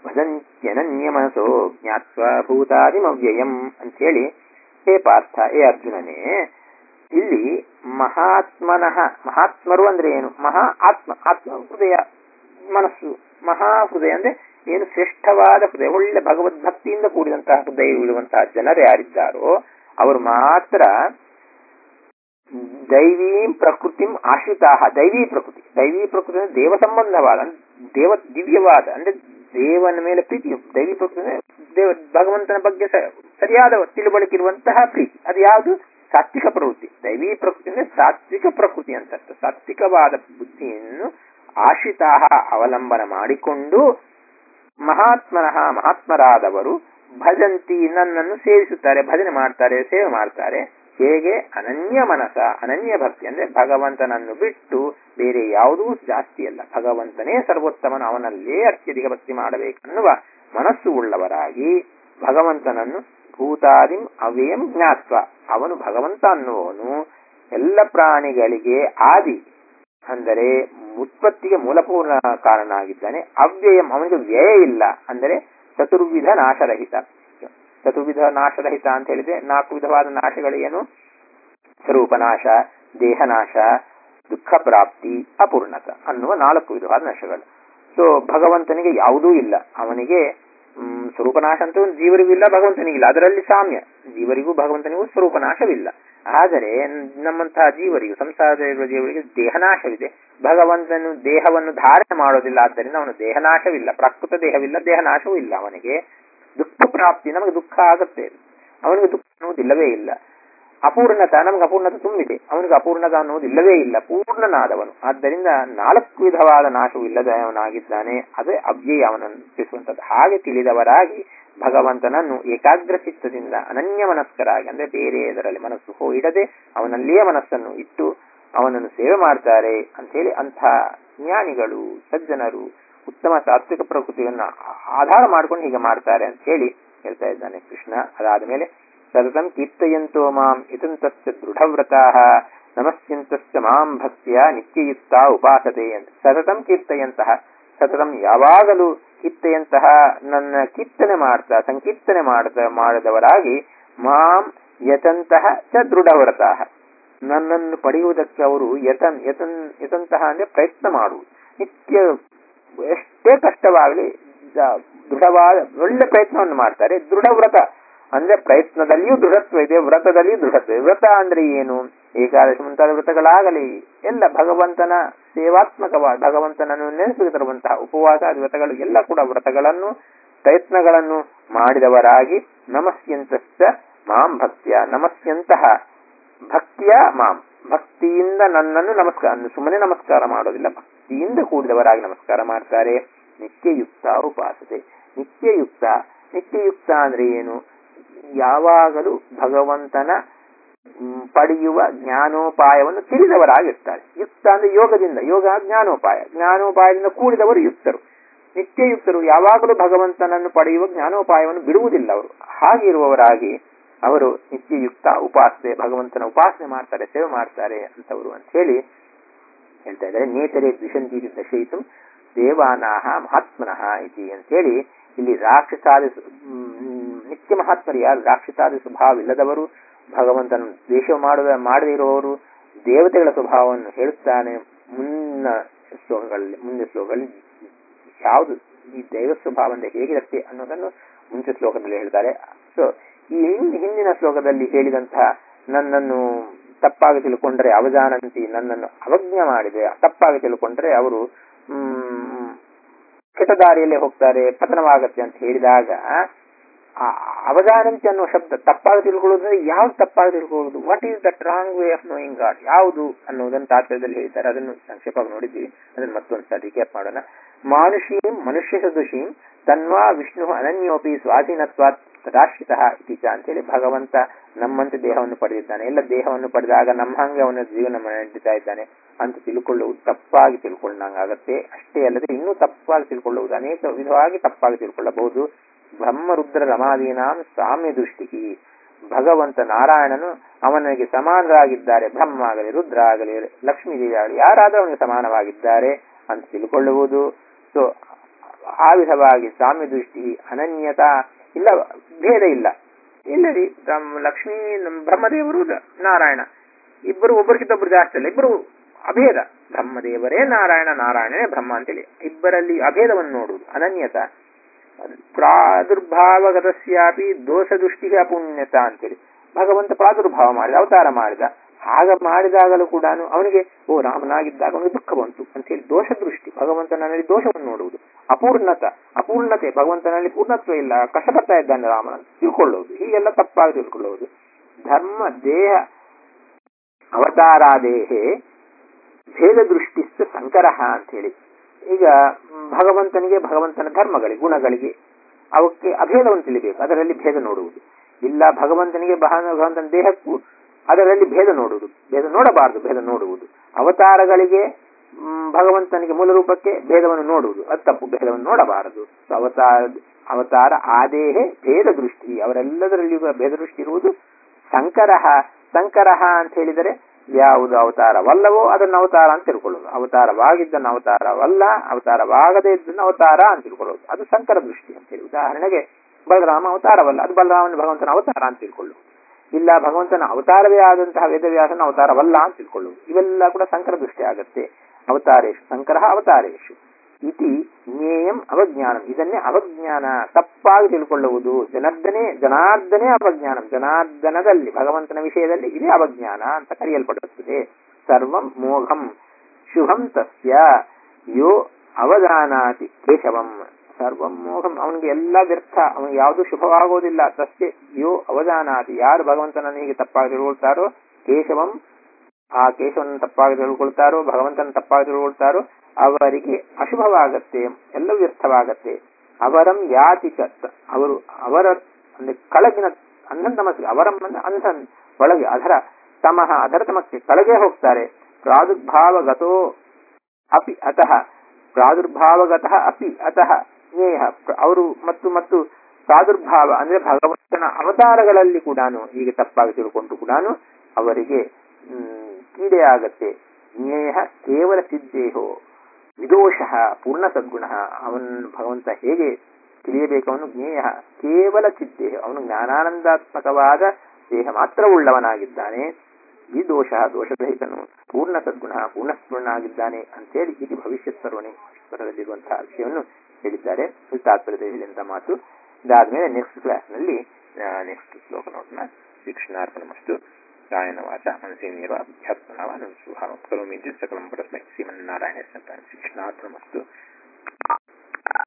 S1: ಭಜಂತ್ಯನನ್ಯ ಮನಸೋ ಜ್ಞಾತ್ವ ಭೂತಾದಿಮವ್ಯಯಂ ಅಂಥೇಳಿ ಹೇ ಪಾರ್ಥ ಹೇ ಅರ್ಜುನನೇ ಇಲ್ಲಿ ಮಹಾತ್ಮನಃ ಮಹಾತ್ಮರು ಅಂದ್ರೆ ಏನು ಮಹಾ ಆತ್ಮ ಆತ್ಮ ಹೃದಯ ಮನಸ್ಸು ಮಹಾ ಹೃದಯ ಅಂದ್ರೆ ಏನು ಶ್ರೇಷ್ಠವಾದ ಹೃದಯ ಒಳ್ಳೆ ಭಗವದ್ಭಕ್ತಿಯಿಂದ ಕೂಡಿದಂತಹ ಹೃದಯ ಇರುವಂತಹ ಜನರು ಯಾರಿದ್ದಾರೋ ಅವರು ಮಾತ್ರ ದೈವೀಂ ಪ್ರಕೃತಿಂ ಆಶ್ರಿತಾಹ ದೈವೀ ಪ್ರಕೃತಿ ದೈವೀ ಪ್ರಕೃತಿ ಅಂದ್ರೆ ದೇವ ಸಂಬಂಧವಾದ ಅಂದ್ರೆ ದೇವ ದಿವ್ಯವಾದ ಅಂದ್ರೆ ದೇವನ ಮೇಲೆ ಪ್ರೀತಿ ದೈವಿ ಪ್ರಕೃತಿ ಅಂದ್ರೆ ದೇವ ಭಗವಂತನ ಬಗ್ಗೆ ಸ- ಸರಿಯಾದ ತಿಳುವಳಿಕಿರುವಂತಹ ಪ್ರೀತಿ ಅದು ಯಾವುದು ಸಾತ್ವಿಕ ಪ್ರವೃತ್ತಿ ದೈವೀ ಪ್ರಕೃತಿ ಅಂದ್ರೆ ಸಾತ್ವಿಕ ಪ್ರಕೃತಿ ಅಂತ ಅರ್ಥ. ಸಾತ್ವಿಕವಾದ ಬುದ್ಧಿಯನ್ನು ಆಶ್ರಿತಾಹ ಅವಲಂಬನ ಮಾಡಿಕೊಂಡು ಮಹಾತ್ಮನಃ ಮಹಾತ್ಮರಾದವರು ಭಜಂತಿ ನನ್ನನ್ನು ಸೇವಿಸುತ್ತಾರೆ ಭಜನೆ ಮಾಡ್ತಾರೆ ಸೇವೆ ಮಾಡ್ತಾರೆ ಹೇಗೆ ಅನನ್ಯ ಮನಸ ಅನನ್ಯ ಭಕ್ತಿ ಅಂದ್ರೆ ಭಗವಂತನನ್ನು ಬಿಟ್ಟು ಬೇರೆ ಯಾವುದೂ ಜಾಸ್ತಿ ಅಲ್ಲ ಭಗವಂತನೇ ಸರ್ವೋತ್ತಮನು ಅವನಲ್ಲೇ ಅತ್ಯಧಿಕ ಭಕ್ತಿ ಮಾಡಬೇಕನ್ನುವ ಮನಸ್ಸು ಉಳ್ಳವರಾಗಿ ಭಗವಂತನನ್ನು ಭೂತಾದಿಂ ಅವ್ಯಯಂ ಜ್ಞಾತ್ವ ಅವನು ಭಗವಂತ ಅನ್ನುವನು ಎಲ್ಲ ಪ್ರಾಣಿಗಳಿಗೆ ಆದಿ ಅಂದರೆ ಉತ್ಪತ್ತಿಗೆ ಮೂಲಪೂರ್ಣ ಕಾರಣ ಆಗಿದ್ದಾನೆ ಅವ್ಯಯಂ ಅವನಿಗೆ ವ್ಯಯ ಇಲ್ಲ ಅಂದರೆ ಚತುರ್ವಿಧ ನಾಶರಹಿತ ಚತುರ್ವಿಧ ನಾಶರಹಿತ ಅಂತ ಹೇಳಿದ್ರೆ ನಾಲ್ಕು ವಿಧವಾದ ನಾಶಗಳು ಏನು ಸ್ವರೂಪನಾಶ ದೇಹನಾಶ ದುಃಖ ಪ್ರಾಪ್ತಿ ಅಪೂರ್ಣತ ಅನ್ನುವ ನಾಲ್ಕು ವಿಧವಾದ ನಾಶಗಳು ಸೊ ಭಗವಂತನಿಗೆ ಯಾವುದೂ ಇಲ್ಲ ಅವನಿಗೆ ಮ್, ಸ್ವರೂಪನಾಶ ಅಂತೂ ಜೀವರಿಗೂ ಇಲ್ಲ ಭಗವಂತನಿಗಿಲ್ಲ ಅದರಲ್ಲಿ ಸಾಮ್ಯ ಜೀವರಿಗೂ ಭಗವಂತನಿಗೂ ಸ್ವರೂಪನಾಶವಿಲ್ಲ ಆದರೆ ನಮ್ಮಂತಹ ಜೀವರಿಗೂ ಸಂಸಾರದಲ್ಲಿರುವ ಜೀವರಿಗೆ ದೇಹನಾಶವಿದೆ ಭಗವಂತನು ದೇಹವನ್ನು ಧಾರಣೆ ಮಾಡೋದಿಲ್ಲ ಆದ್ದರಿಂದ ಅವನು ದೇಹನಾಶವಿಲ್ಲ ಪ್ರಾಕೃತ ದೇಹವಿಲ್ಲ ದೇಹನಾಶವೂ ಇಲ್ಲ ಅವನಿಗೆ ದುಃಖ ಪ್ರಾಪ್ತಿ ನಮಗೆ ದುಃಖ ಆಗುತ್ತೆ ಅವನಿಗೆ ದುಃಖ ಅನ್ನುವುದಿಲ್ಲವೇ ಇಲ್ಲ ಅಪೂರ್ಣತ ನಮಗೆ ಅಪೂರ್ಣತೆ ತುಂಬಿದೆ ಅವನಿಗೆ ಅಪೂರ್ಣತ ಅನ್ನುವುದಿಲ್ಲವೇ ಇಲ್ಲ ಪೂರ್ಣನಾದವನು ಆದ್ದರಿಂದ ನಾಲ್ಕು ವಿಧವಾದ ನಾಶವು ಇಲ್ಲದವನಾಗಿದ್ದಾನೆ ಅದೇ ಅವ್ಯಯ ಅವನನ್ನು ತಿಳಿಸುವಂಥದ್ದು ಹಾಗೆ ತಿಳಿದವರಾಗಿ ಭಗವಂತನನ್ನು ಏಕಾಗ್ರ ಚಿತ್ತದಿಂದ ಅನನ್ಯ ಮನಸ್ಕರಾಗಿ ಅಂದ್ರೆ ಬೇರೆ ಇದರಲ್ಲಿ ಮನಸ್ಸು ಹೋ ಇಡದೆ ಅವನಲ್ಲಿಯೇ ಮನಸ್ಸನ್ನು ಇಟ್ಟು ಅವನನ್ನು ಸೇವೆ ಮಾಡ್ತಾರೆ ಅಂತ ಹೇಳಿ ಅಂಥ ಜ್ಞಾನಿಗಳು ಸಜ್ಜನರು ಉತ್ತಮ ಸಾತ್ವಿಕ ಪ್ರಕೃತಿಯನ್ನ ಆಧಾರ ಮಾಡ್ಕೊಂಡು ಹೀಗೆ ಮಾಡ್ತಾರೆ ಅಂತ ಹೇಳಿ ಹೇಳ್ತಾ ಇದ್ದಾನೆ ಕೃಷ್ಣ ಅದಾದ ಮೇಲೆ ಸತತಂ ಕೀರ್ತಯಂತೋ ಮಾಂ ಇತಂತಸ್ಯ ದೃಢವ್ರತಾಃ ನಮಸ್ಯಂತಸ್ಯ ಮಾಂ ಭಕ್ತಿಯ ನಿತ್ಯಯುಕ್ತ ಉಪಾಸತೆ ಅಂತ ಸತತಂ ಕೀರ್ತಯಂತಹ ಸತತಂ ಯಾವಾಗಲೂ ಕೀರ್ತಯಂತಹ ನನ್ನ ಕೀರ್ತನೆ ಮಾಡ್ತಾ ಸಂಕೀರ್ತನೆ ಮಾಡ್ತಾ ಮಾಡಿದವರಾಗಿ ಮಾಂ ಯತಂತಹ ಚ ದೃಢವ್ರತಾಃ ನನ್ನನ್ನು ಪಡೆಯುವುದಕ್ಕೆ ಅವರು ಯತನ್ ಯತನ್ ಯತಂತಹ ಅಂದ್ರೆ ಪ್ರಯತ್ನ ಮಾಡುವುದು ನಿತ್ಯ ಎಷ್ಟೇ ಕಷ್ಟವಾಗಲಿ ದೃಢವಾದ ಒಳ್ಳೆ ಪ್ರಯತ್ನವನ್ನು ಮಾಡ್ತಾರೆ ದೃಢವ್ರತ ಅಂದ್ರೆ ಪ್ರಯತ್ನದಲ್ಲಿಯೂ ದೃಢತ್ವ ಇದೆ ವ್ರತದಲ್ಲಿಯೂ ದೃಢತ್ವ ಇದೆ ವ್ರತ ಅಂದ್ರೆ ಏನು ಏಕಾದಶಿ ಮುಂತಾದ ವ್ರತಗಳಾಗಲಿ ಎಲ್ಲ ಭಗವಂತನ ಸೇವಾತ್ಮಕವಾದ ಭಗವಂತನನ್ನು ನೆನೆಸುತ್ತಿರುವಂತಹ ಉಪವಾಸ ವ್ರತಗಳು ಎಲ್ಲ ಕೂಡ ವ್ರತಗಳನ್ನು ಪ್ರಯತ್ನಗಳನ್ನು ಮಾಡಿದವರಾಗಿ ನಮಸ್ಯಂತಶ್ಚ ಮಾಂ ಭಕ್ತಿಯ ನಮಸ್ಯಂತಹ ಭಕ್ತಿಯ ಮಾಂ ಭಕ್ತಿಯಿಂದ ನನ್ನನ್ನು ನಮಸ್ಕಾರ ಸುಮ್ಮನೆ ನಮಸ್ಕಾರ ಮಾಡೋದಿಲ್ಲ ಭಕ್ತಿಯಿಂದ ಕೂಡಿದವರಾಗಿ ನಮಸ್ಕಾರ ಮಾಡ್ತಾರೆ ನಿತ್ಯಯುಕ್ತ ಉಪಾಸತೆ ನಿತ್ಯಯುಕ್ತ ನಿತ್ಯಯುಕ್ತ ಅಂದ್ರೆ ಏನು ಯಾವಾಗಲೂ ಭಗವಂತನ ಮ್, ಪಡೆಯುವ ಜ್ಞಾನೋಪಾಯವನ್ನು ತಿಳಿದವರಾಗಿರ್ತಾರೆ ಯುಕ್ತ ಅಂದ್ರೆ ಯೋಗದಿಂದ ಯೋಗ ಜ್ಞಾನೋಪಾಯ ಜ್ಞಾನೋಪಾಯದಿಂದ ಕೂಡಿದವರು ಯುಕ್ತರು ನಿತ್ಯಯುಕ್ತರು ಯಾವಾಗಲೂ ಭಗವಂತನನ್ನು ಪಡೆಯುವ ಜ್ಞಾನೋಪಾಯವನ್ನು ಬಿಡುವುದಿಲ್ಲ ಅವರು ಹಾಗಿರುವವರಾಗಿ ಅವರು ನಿತ್ಯಯುಕ್ತ ಉಪಾಸನೆ ಭಗವಂತನ ಉಪಾಸನೆ ಮಾಡ್ತಾರೆ ಸೇವೆ ಮಾಡ್ತಾರೆ ಅಂತವರು ಅಂತ ಹೇಳಿ ಹೇಳ್ತಾ ಇದ್ದಾರೆ ನೇತರೆ ದ್ವಿಷಂತಿ ದಶಯಿತು ದೇವಾನಾಹ ಮಹಾತ್ಮನಃ ಇತಿ ಅಂತೇಳಿ ಇಲ್ಲಿ ರಾಕ್ಷಸಾದಿ ಮ್, ನಿತ್ಯ ಮಹಾತ್ಮರು ಯಾರು ರಾಕ್ಷಸಾದಿ ಸ್ವಭಾವವಿಲ್ಲದವರು ಭಗವಂತನ ದ್ವೇಷ ಮಾಡುವ ಮಾಡದೇ ಇರುವವರು ದೇವತೆಗಳ ಸ್ವಭಾವವನ್ನು ಹೇಳುತ್ತಾನೆ ಮುನ್ನ ಶ್ಲೋಕಗಳಲ್ಲಿ ಮುಂದೆ ಶ್ಲೋಕಗಳಲ್ಲಿ ಯಾವುದು ಈ ದೈವ ಸ್ವಭಾವ ಅಂದ್ರೆ ಹೇಗಿರುತ್ತೆ ಅನ್ನೋದನ್ನು ಮುಂಚೆ ಶ್ಲೋಕದಲ್ಲಿ ಹೇಳ್ತಾರೆ ಸೊ ಈ ಹಿಂದ್- ಹಿಂದಿನ ಶ್ಲೋಕದಲ್ಲಿ ಹೇಳಿದಂತಹ ನನ್ನನ್ನು ತಪ್ಪಾಗಿ ತಿಳ್ಕೊಂಡ್ರೆ ಅವಜಾನಂತಿ ನನ್ನನ್ನು ಅವಜ್ಞೆ ಮಾಡಿದೆ ತಪ್ಪಾಗಿ ತಿಳ್ಕೊಂಡ್ರೆ ಅವರು ಹ್ಮ್ ಕೆಟ್ಟ ದಾರಿಯಲ್ಲೇ ಹೋಗ್ತಾರೆ ಪತನವಾಗತ್ತೆ ಅಂತ ಹೇಳಿದಾಗ ಆ ಅವಜಾನಂತಿ ಅನ್ನೋ ಶಬ್ದ ತಪ್ಪಾಗಿ ತಿಳ್ಕೊಳ್ಳೋದ್ರೆ ಯಾವ್ದು ತಪ್ಪಾಗಿ ತಿಳ್ಕೊಳ್ಳೋದು what is that wrong way of knowing God ಯಾವುದು ಅನ್ನೋದನ್ನು ತಾತ್ಪರ್ಯದಲ್ಲಿ ಹೇಳ್ತಾರೆ ಅದನ್ನು ಸಂಕ್ಷೇಪವಾಗಿ ನೋಡಿದ್ದೀವಿ ಅದನ್ನು ಮತ್ತೊಂದು ಸಲ ರಿಕ್ಯಾಪ್ ಮಾಡೋಣ ಮಾನುಷೀಂ ಮನುಷ್ಯ ಸದೃಶೀಂ ತನ್ವಾ ವಿಷ್ಣು ಅನನ್ಯೋಪಿ ಸ್ವಾಧೀನತ್ವಾತ್ ತದಾಶ್ರಿತ ಇತಿ ಚ ಅಂತೇಳಿ ಭಗವಂತ ನಮ್ಮಂತೆ ದೇಹವನ್ನು ಪಡೆದಿದ್ದಾನೆ ಎಲ್ಲ ದೇಹವನ್ನು ಪಡೆದಾಗ ನಮ್ಮ ಹಂಗೆ ಅವನ ಜೀವನ ನಡೆಸ್ತಾ ಇದ್ದಾನೆ ಅಂತ ತಿಳ್ಕೊಳ್ಳುವುದು ತಪ್ಪಾಗಿ ತಿಳ್ಕೊಂಡಂಗಾಗತ್ತೆ ಅಷ್ಟೇ ಅಲ್ಲದೆ ಇನ್ನೂ ತಪ್ಪಾಗಿ ತಿಳ್ಕೊಳ್ಳುವುದು ಅನೇಕ ವಿಧವಾಗಿ ತಪ್ಪಾಗಿ ತಿಳ್ಕೊಳ್ಳಬಹುದು ಬ್ರಹ್ಮರುದ್ರ ರಮಾದೀನಾಂ ಸಾಮ್ಯ ದೃಷ್ಟಿಗೆ ಭಗವಂತ ನಾರಾಯಣನು ಅವನಿಗೆ ಸಮಾನರಾಗಿದ್ದಾರೆ ಬ್ರಹ್ಮ ಆಗಲಿ ರುದ್ರ ಆಗಲಿ ಲಕ್ಷ್ಮೀ ದೇವಿ ಆಗಲಿ ಯಾರಾದರೂ ಅವನಿಗೆ ಸಮಾನವಾಗಿದ್ದಾರೆ ಅಂತ ತಿಳ್ಕೊಳ್ಳುವುದು ಸೊ ಆ ವಿಧವಾಗಿ ಸಾಮ್ಯ ದೃಷ್ಟಿ ಅನನ್ಯತಾ ಇಲ್ಲ ಭೇದ ಇಲ್ಲ ಇಲ್ಲರಿ ಬ್ರಹ್ಮ ಲಕ್ಷ್ಮೀ ಬ್ರಹ್ಮದೇವರು ನಾರಾಯಣ ಇಬ್ಬರು ಒಬ್ಬರಿಗಿಂತ ಒಬ್ಬರು ಜಾಸ್ತಿ ಅಲ್ಲ ಇಬ್ಬರು ಅಭೇದ ಬ್ರಹ್ಮದೇವರೇ ನಾರಾಯಣ ನಾರಾಯಣನೇ ಬ್ರಹ್ಮ ಅಂತೇಳಿ ಇಬ್ಬರಲ್ಲಿ ಅಭೇದವನ್ನು ನೋಡುವುದು ಅನನ್ಯತ ಪ್ರಾದುರ್ಭಾವಗತಸ್ಯಾಪಿ ದೋಷ ದೃಷ್ಟಿ ಅಪುಣ್ಯತ ಅಂತೇಳಿ ಭಗವಂತ ಪ್ರಾದುರ್ಭಾವ ಮಾಡಿದ ಅವತಾರ ಮಾಡಿದ ಆಗ ಮಾಡಿದಾಗಲೂ ಕೂಡ ಅವನಿಗೆ ಓ ರಾಮನಾಗಿದ್ದಾಗ ಅವನಿಗೆ ದುಃಖ ಬಂತು ಅಂತೇಳಿ ದೋಷ ದೃಷ್ಟಿ ಭಗವಂತನಲ್ಲಿ ದೋಷವನ್ನು ನೋಡುವುದು ಅಪೂರ್ಣತ ಅಪೂರ್ಣತೆ ಭಗವಂತನಲ್ಲಿ ಪೂರ್ಣತ್ವ ಇಲ್ಲ ಕಷ್ಟಪಡ್ತಾ ಇದ್ದಾನೆ ರಾಮನ ತಿಳ್ಕೊಳ್ಳುವುದು ಹೀಗೆಲ್ಲ ತಪ್ಪಾಗಿ ತಿಳ್ಕೊಳ್ಳುವುದು ಧರ್ಮ ದೇಹ ಅವತಾರಾದೇಹೇ ಭೇದ ದೃಷ್ಟಿಸ್ತು ಸಂಕರಹ ಅಂತ ಹೇಳಿ ಈಗ ಭಗವಂತನಿಗೆ ಭಗವಂತನ ಧರ್ಮಗಳಿಗೆ ಗುಣಗಳಿಗೆ ಅವಕ್ಕೆ ಅಭೇದವನ್ನು ತಿಳಿಬೇಕು ಅದರಲ್ಲಿ ಭೇದ ನೋಡುವುದು ಇಲ್ಲ ಭಗವಂತನಿಗೆ ಭಗವಂತನ ದೇಹಕ್ಕೂ ಅದರಲ್ಲಿ ಭೇದ ನೋಡುವುದು ಭೇದ ನೋಡಬಾರದು ಭೇದ ನೋಡುವುದು ಅವತಾರಗಳಿಗೆ ಭಗವಂತನಿಗೆ ಮೂಲ ರೂಪಕ್ಕೆ ಭೇದವನ್ನು ನೋಡುವುದು ಅದು ತಪ್ಪು ಭೇದವನ್ನು ನೋಡಬಾರದು ಅವತಾರ ಅವತಾರ ಆದೇಹೆ ಭೇದ ದೃಷ್ಟಿ ಅವರೆಲ್ಲದರಲ್ಲಿಯೂ ಭೇದ ದೃಷ್ಟಿ ಇರುವುದು ಸಂಕರಹ ಸಂಕರಹ ಅಂತ ಹೇಳಿದರೆ ಯಾವುದು ಅವತಾರವಲ್ಲವೋ ಅದನ್ನು ಅವತಾರ ಅಂತ ತಿಳ್ಕೊಳ್ಳೋದು ಅವತಾರವಾಗಿದ್ದನ್ನು ಅವತಾರವಲ್ಲ ಅವತಾರವಾಗದೇ ಇದ್ದನ್ನು ಅವತಾರ ಅಂತ ತಿಳ್ಕೊಳ್ಳೋದು ಅದು ಸಂಕರ ದೃಷ್ಟಿ ಅಂತ ಹೇಳಿ ಉದಾಹರಣೆಗೆ ಬಲರಾಮ ಅವತಾರವಲ್ಲ ಅದು ಬಲರಾಮನ ಭಗವಂತನ ಅವತಾರ ಅಂತ ತಿಳ್ಕೊಳ್ಳುವುದು ಇಲ್ಲ ಭಗವಂತನ ಅವತಾರವೇ ಆದಂತಹ ವೇದವ್ಯಾಸನ ಅವತಾರವಲ್ಲ ಅಂತ ತಿಳ್ಕೊಳ್ಳುವುದು ಇವೆಲ್ಲ ಕೂಡ ಸಂಕರ ದೃಷ್ಟಿ ಆಗತ್ತೆ ಅವತಾರೇಶು ಸಂಕರ ಅವತಾರೇಶು ಇತಿ ಜ್ಞೇಯಂ ಅವಜ್ಞಾನಂ ಇದನ್ನೇ ಅವಜ್ಞಾನ ತಪ್ಪಾಗಿ ತಿಳ್ಕೊಳ್ಳುವುದು ಜನಾರ್ದನೇ ಜನಾರ್ದನೇ ಅವಜ್ಞಾನಂ ಜನಾರ್ದನದಲ್ಲಿ ಭಗವಂತನ ವಿಷಯದಲ್ಲಿ ಇದೇ ಅವಜ್ಞಾನ ಅಂತ ಕರೆಯಲ್ಪಡುತ್ತದೆ ಸರ್ವಂ ಮೋಘಂ ಶುಭಂ ತಸ್ಯ ಯೋ ಅವಧಾನಾತಿ ಕೇಶವಂ ಸರ್ವಂ ಮೋಘಂ ಅವನಿಗೆ ಎಲ್ಲ ವ್ಯರ್ಥ ಅವನಿಗೆ ಯಾವುದು ಶುಭವಾಗುವುದಿಲ್ಲ ತಸ್ಯ ಯೋ ಅವಧಾನಾತಿ ಯಾರು ಭಗವಂತನನ್ನು ಹೀಗೆ ತಪ್ಪಾಗಿ ತಿಳ್ಕೊಳ್ತಾರೋ ಕೇಶವಂ ಆ ಕೇಶವನ್ನು ತಪ್ಪಾಗಿ ತಿಳ್ಕೊಳ್ತಾರೋ ಭಗವಂತನ ತಪ್ಪಾಗಿ ತಿಳ್ಕೊಳ್ತಾರೋ ಅವರಿಗೆ ಅಶುಭವಾಗತ್ತೆ ಎಲ್ಲ ವ್ಯರ್ಥವಾಗತ್ತೆ ಅವರಂ ಯಾತಿ ಅವರು ಅವರ ಅಂದ್ರೆ ಕಳಗಿನ ಅಂಧನ್ ತಮಸ್ಗೆ ಅವರಂ ಅಂದ್ರೆ ಅಂಧನ್ ಒಳಗೆ ಅದರ ತಮಃ ಅದರ ತಮಕ್ಕೆ ಕೆಳಗೆ ಹೋಗ್ತಾರೆ ಪ್ರಾದುರ್ಭಾವಗತೋ ಅಪಿ ಅತಃ ಪ್ರಾದುರ್ಭಾವಗತಃ ಅಪಿ ಅತಃ ಜ್ಞೇಯ ಅವರು ಮತ್ತು ಮತ್ತು ಪ್ರಾದುರ್ಭಾವ ಅಂದ್ರೆ ಭಗವಂತನ ಅವತಾರಗಳಲ್ಲಿ ಕೂಡ ಹೀಗೆ ತಪ್ಪಾಗಿ ತಿಳ್ಕೊಂಡು ಕೂಡ ಅವರಿಗೆ ಕೀಡೆಯಾಗತ್ತೆ ಜ್ಞೇಯ ಕೇವಲ ಸಿದ್ದೇಹೋ ವಿದೋಷ ಪೂರ್ಣ ಸದ್ಗುಣ ಅವನ್ ಭಗವಂತ ಹೇಗೆ ತಿಳಿಯಬೇಕು ಅವನು ಜ್ಞೇಯ ಕೇವಲ ಚಿದ್ದೇಹ ಅವನು ಜ್ಞಾನಾನಂದಾತ್ಮಕವಾದ ದೇಹ ಮಾತ್ರ ಉಳ್ಳವನಾಗಿದ್ದಾನೆ ಈ ದೋಷ ದೋಷರಹಿತನು ಪೂರ್ಣ ಸದ್ಗುಣ ಪೂರ್ಣಸ್ಪೂರ್ಣನಾಗಿದ್ದಾನೆ ಅಂತೇಳಿ ಇದು ಭವಿಷ್ಯತ್ ಸರ್ವಣಿ ಸ್ವರದಲ್ಲಿರುವಂತಹ ವಿಷಯವನ್ನು ಹೇಳಿದ್ದಾರೆ ತಾತ್ಪರ್ಯದ ಹೇಳಿದಂತ ಮಾತು ಇದಾದ್ಮೇಲೆ ನೆಕ್ಸ್ಟ್ ಕ್ಲಾಸ್ನಲ್ಲಿ ನೆಕ್ಸ್ಟ್ ಶ್ಲೋಕ ನೋಡೋಣ ಶಿಕ್ಷಣಾರ್ಪಣಮಸ್ತು ಗಾಯನ ವಾಚ ಮನಸ್ಸಿನಿರುವ ಅಧ್ಯಾತ್ಮನಾವ ಸ್ವಭಾವ ಕರೋಮಿ ಸಕಲಂ ಪರಸ್ಮೈ ಶ್ರೀಮನ್ನಾರಾಯಣ ಸಂತಾನ ಶಿಕ್ಷಣಾರ್ಪಣಮಸ್ತು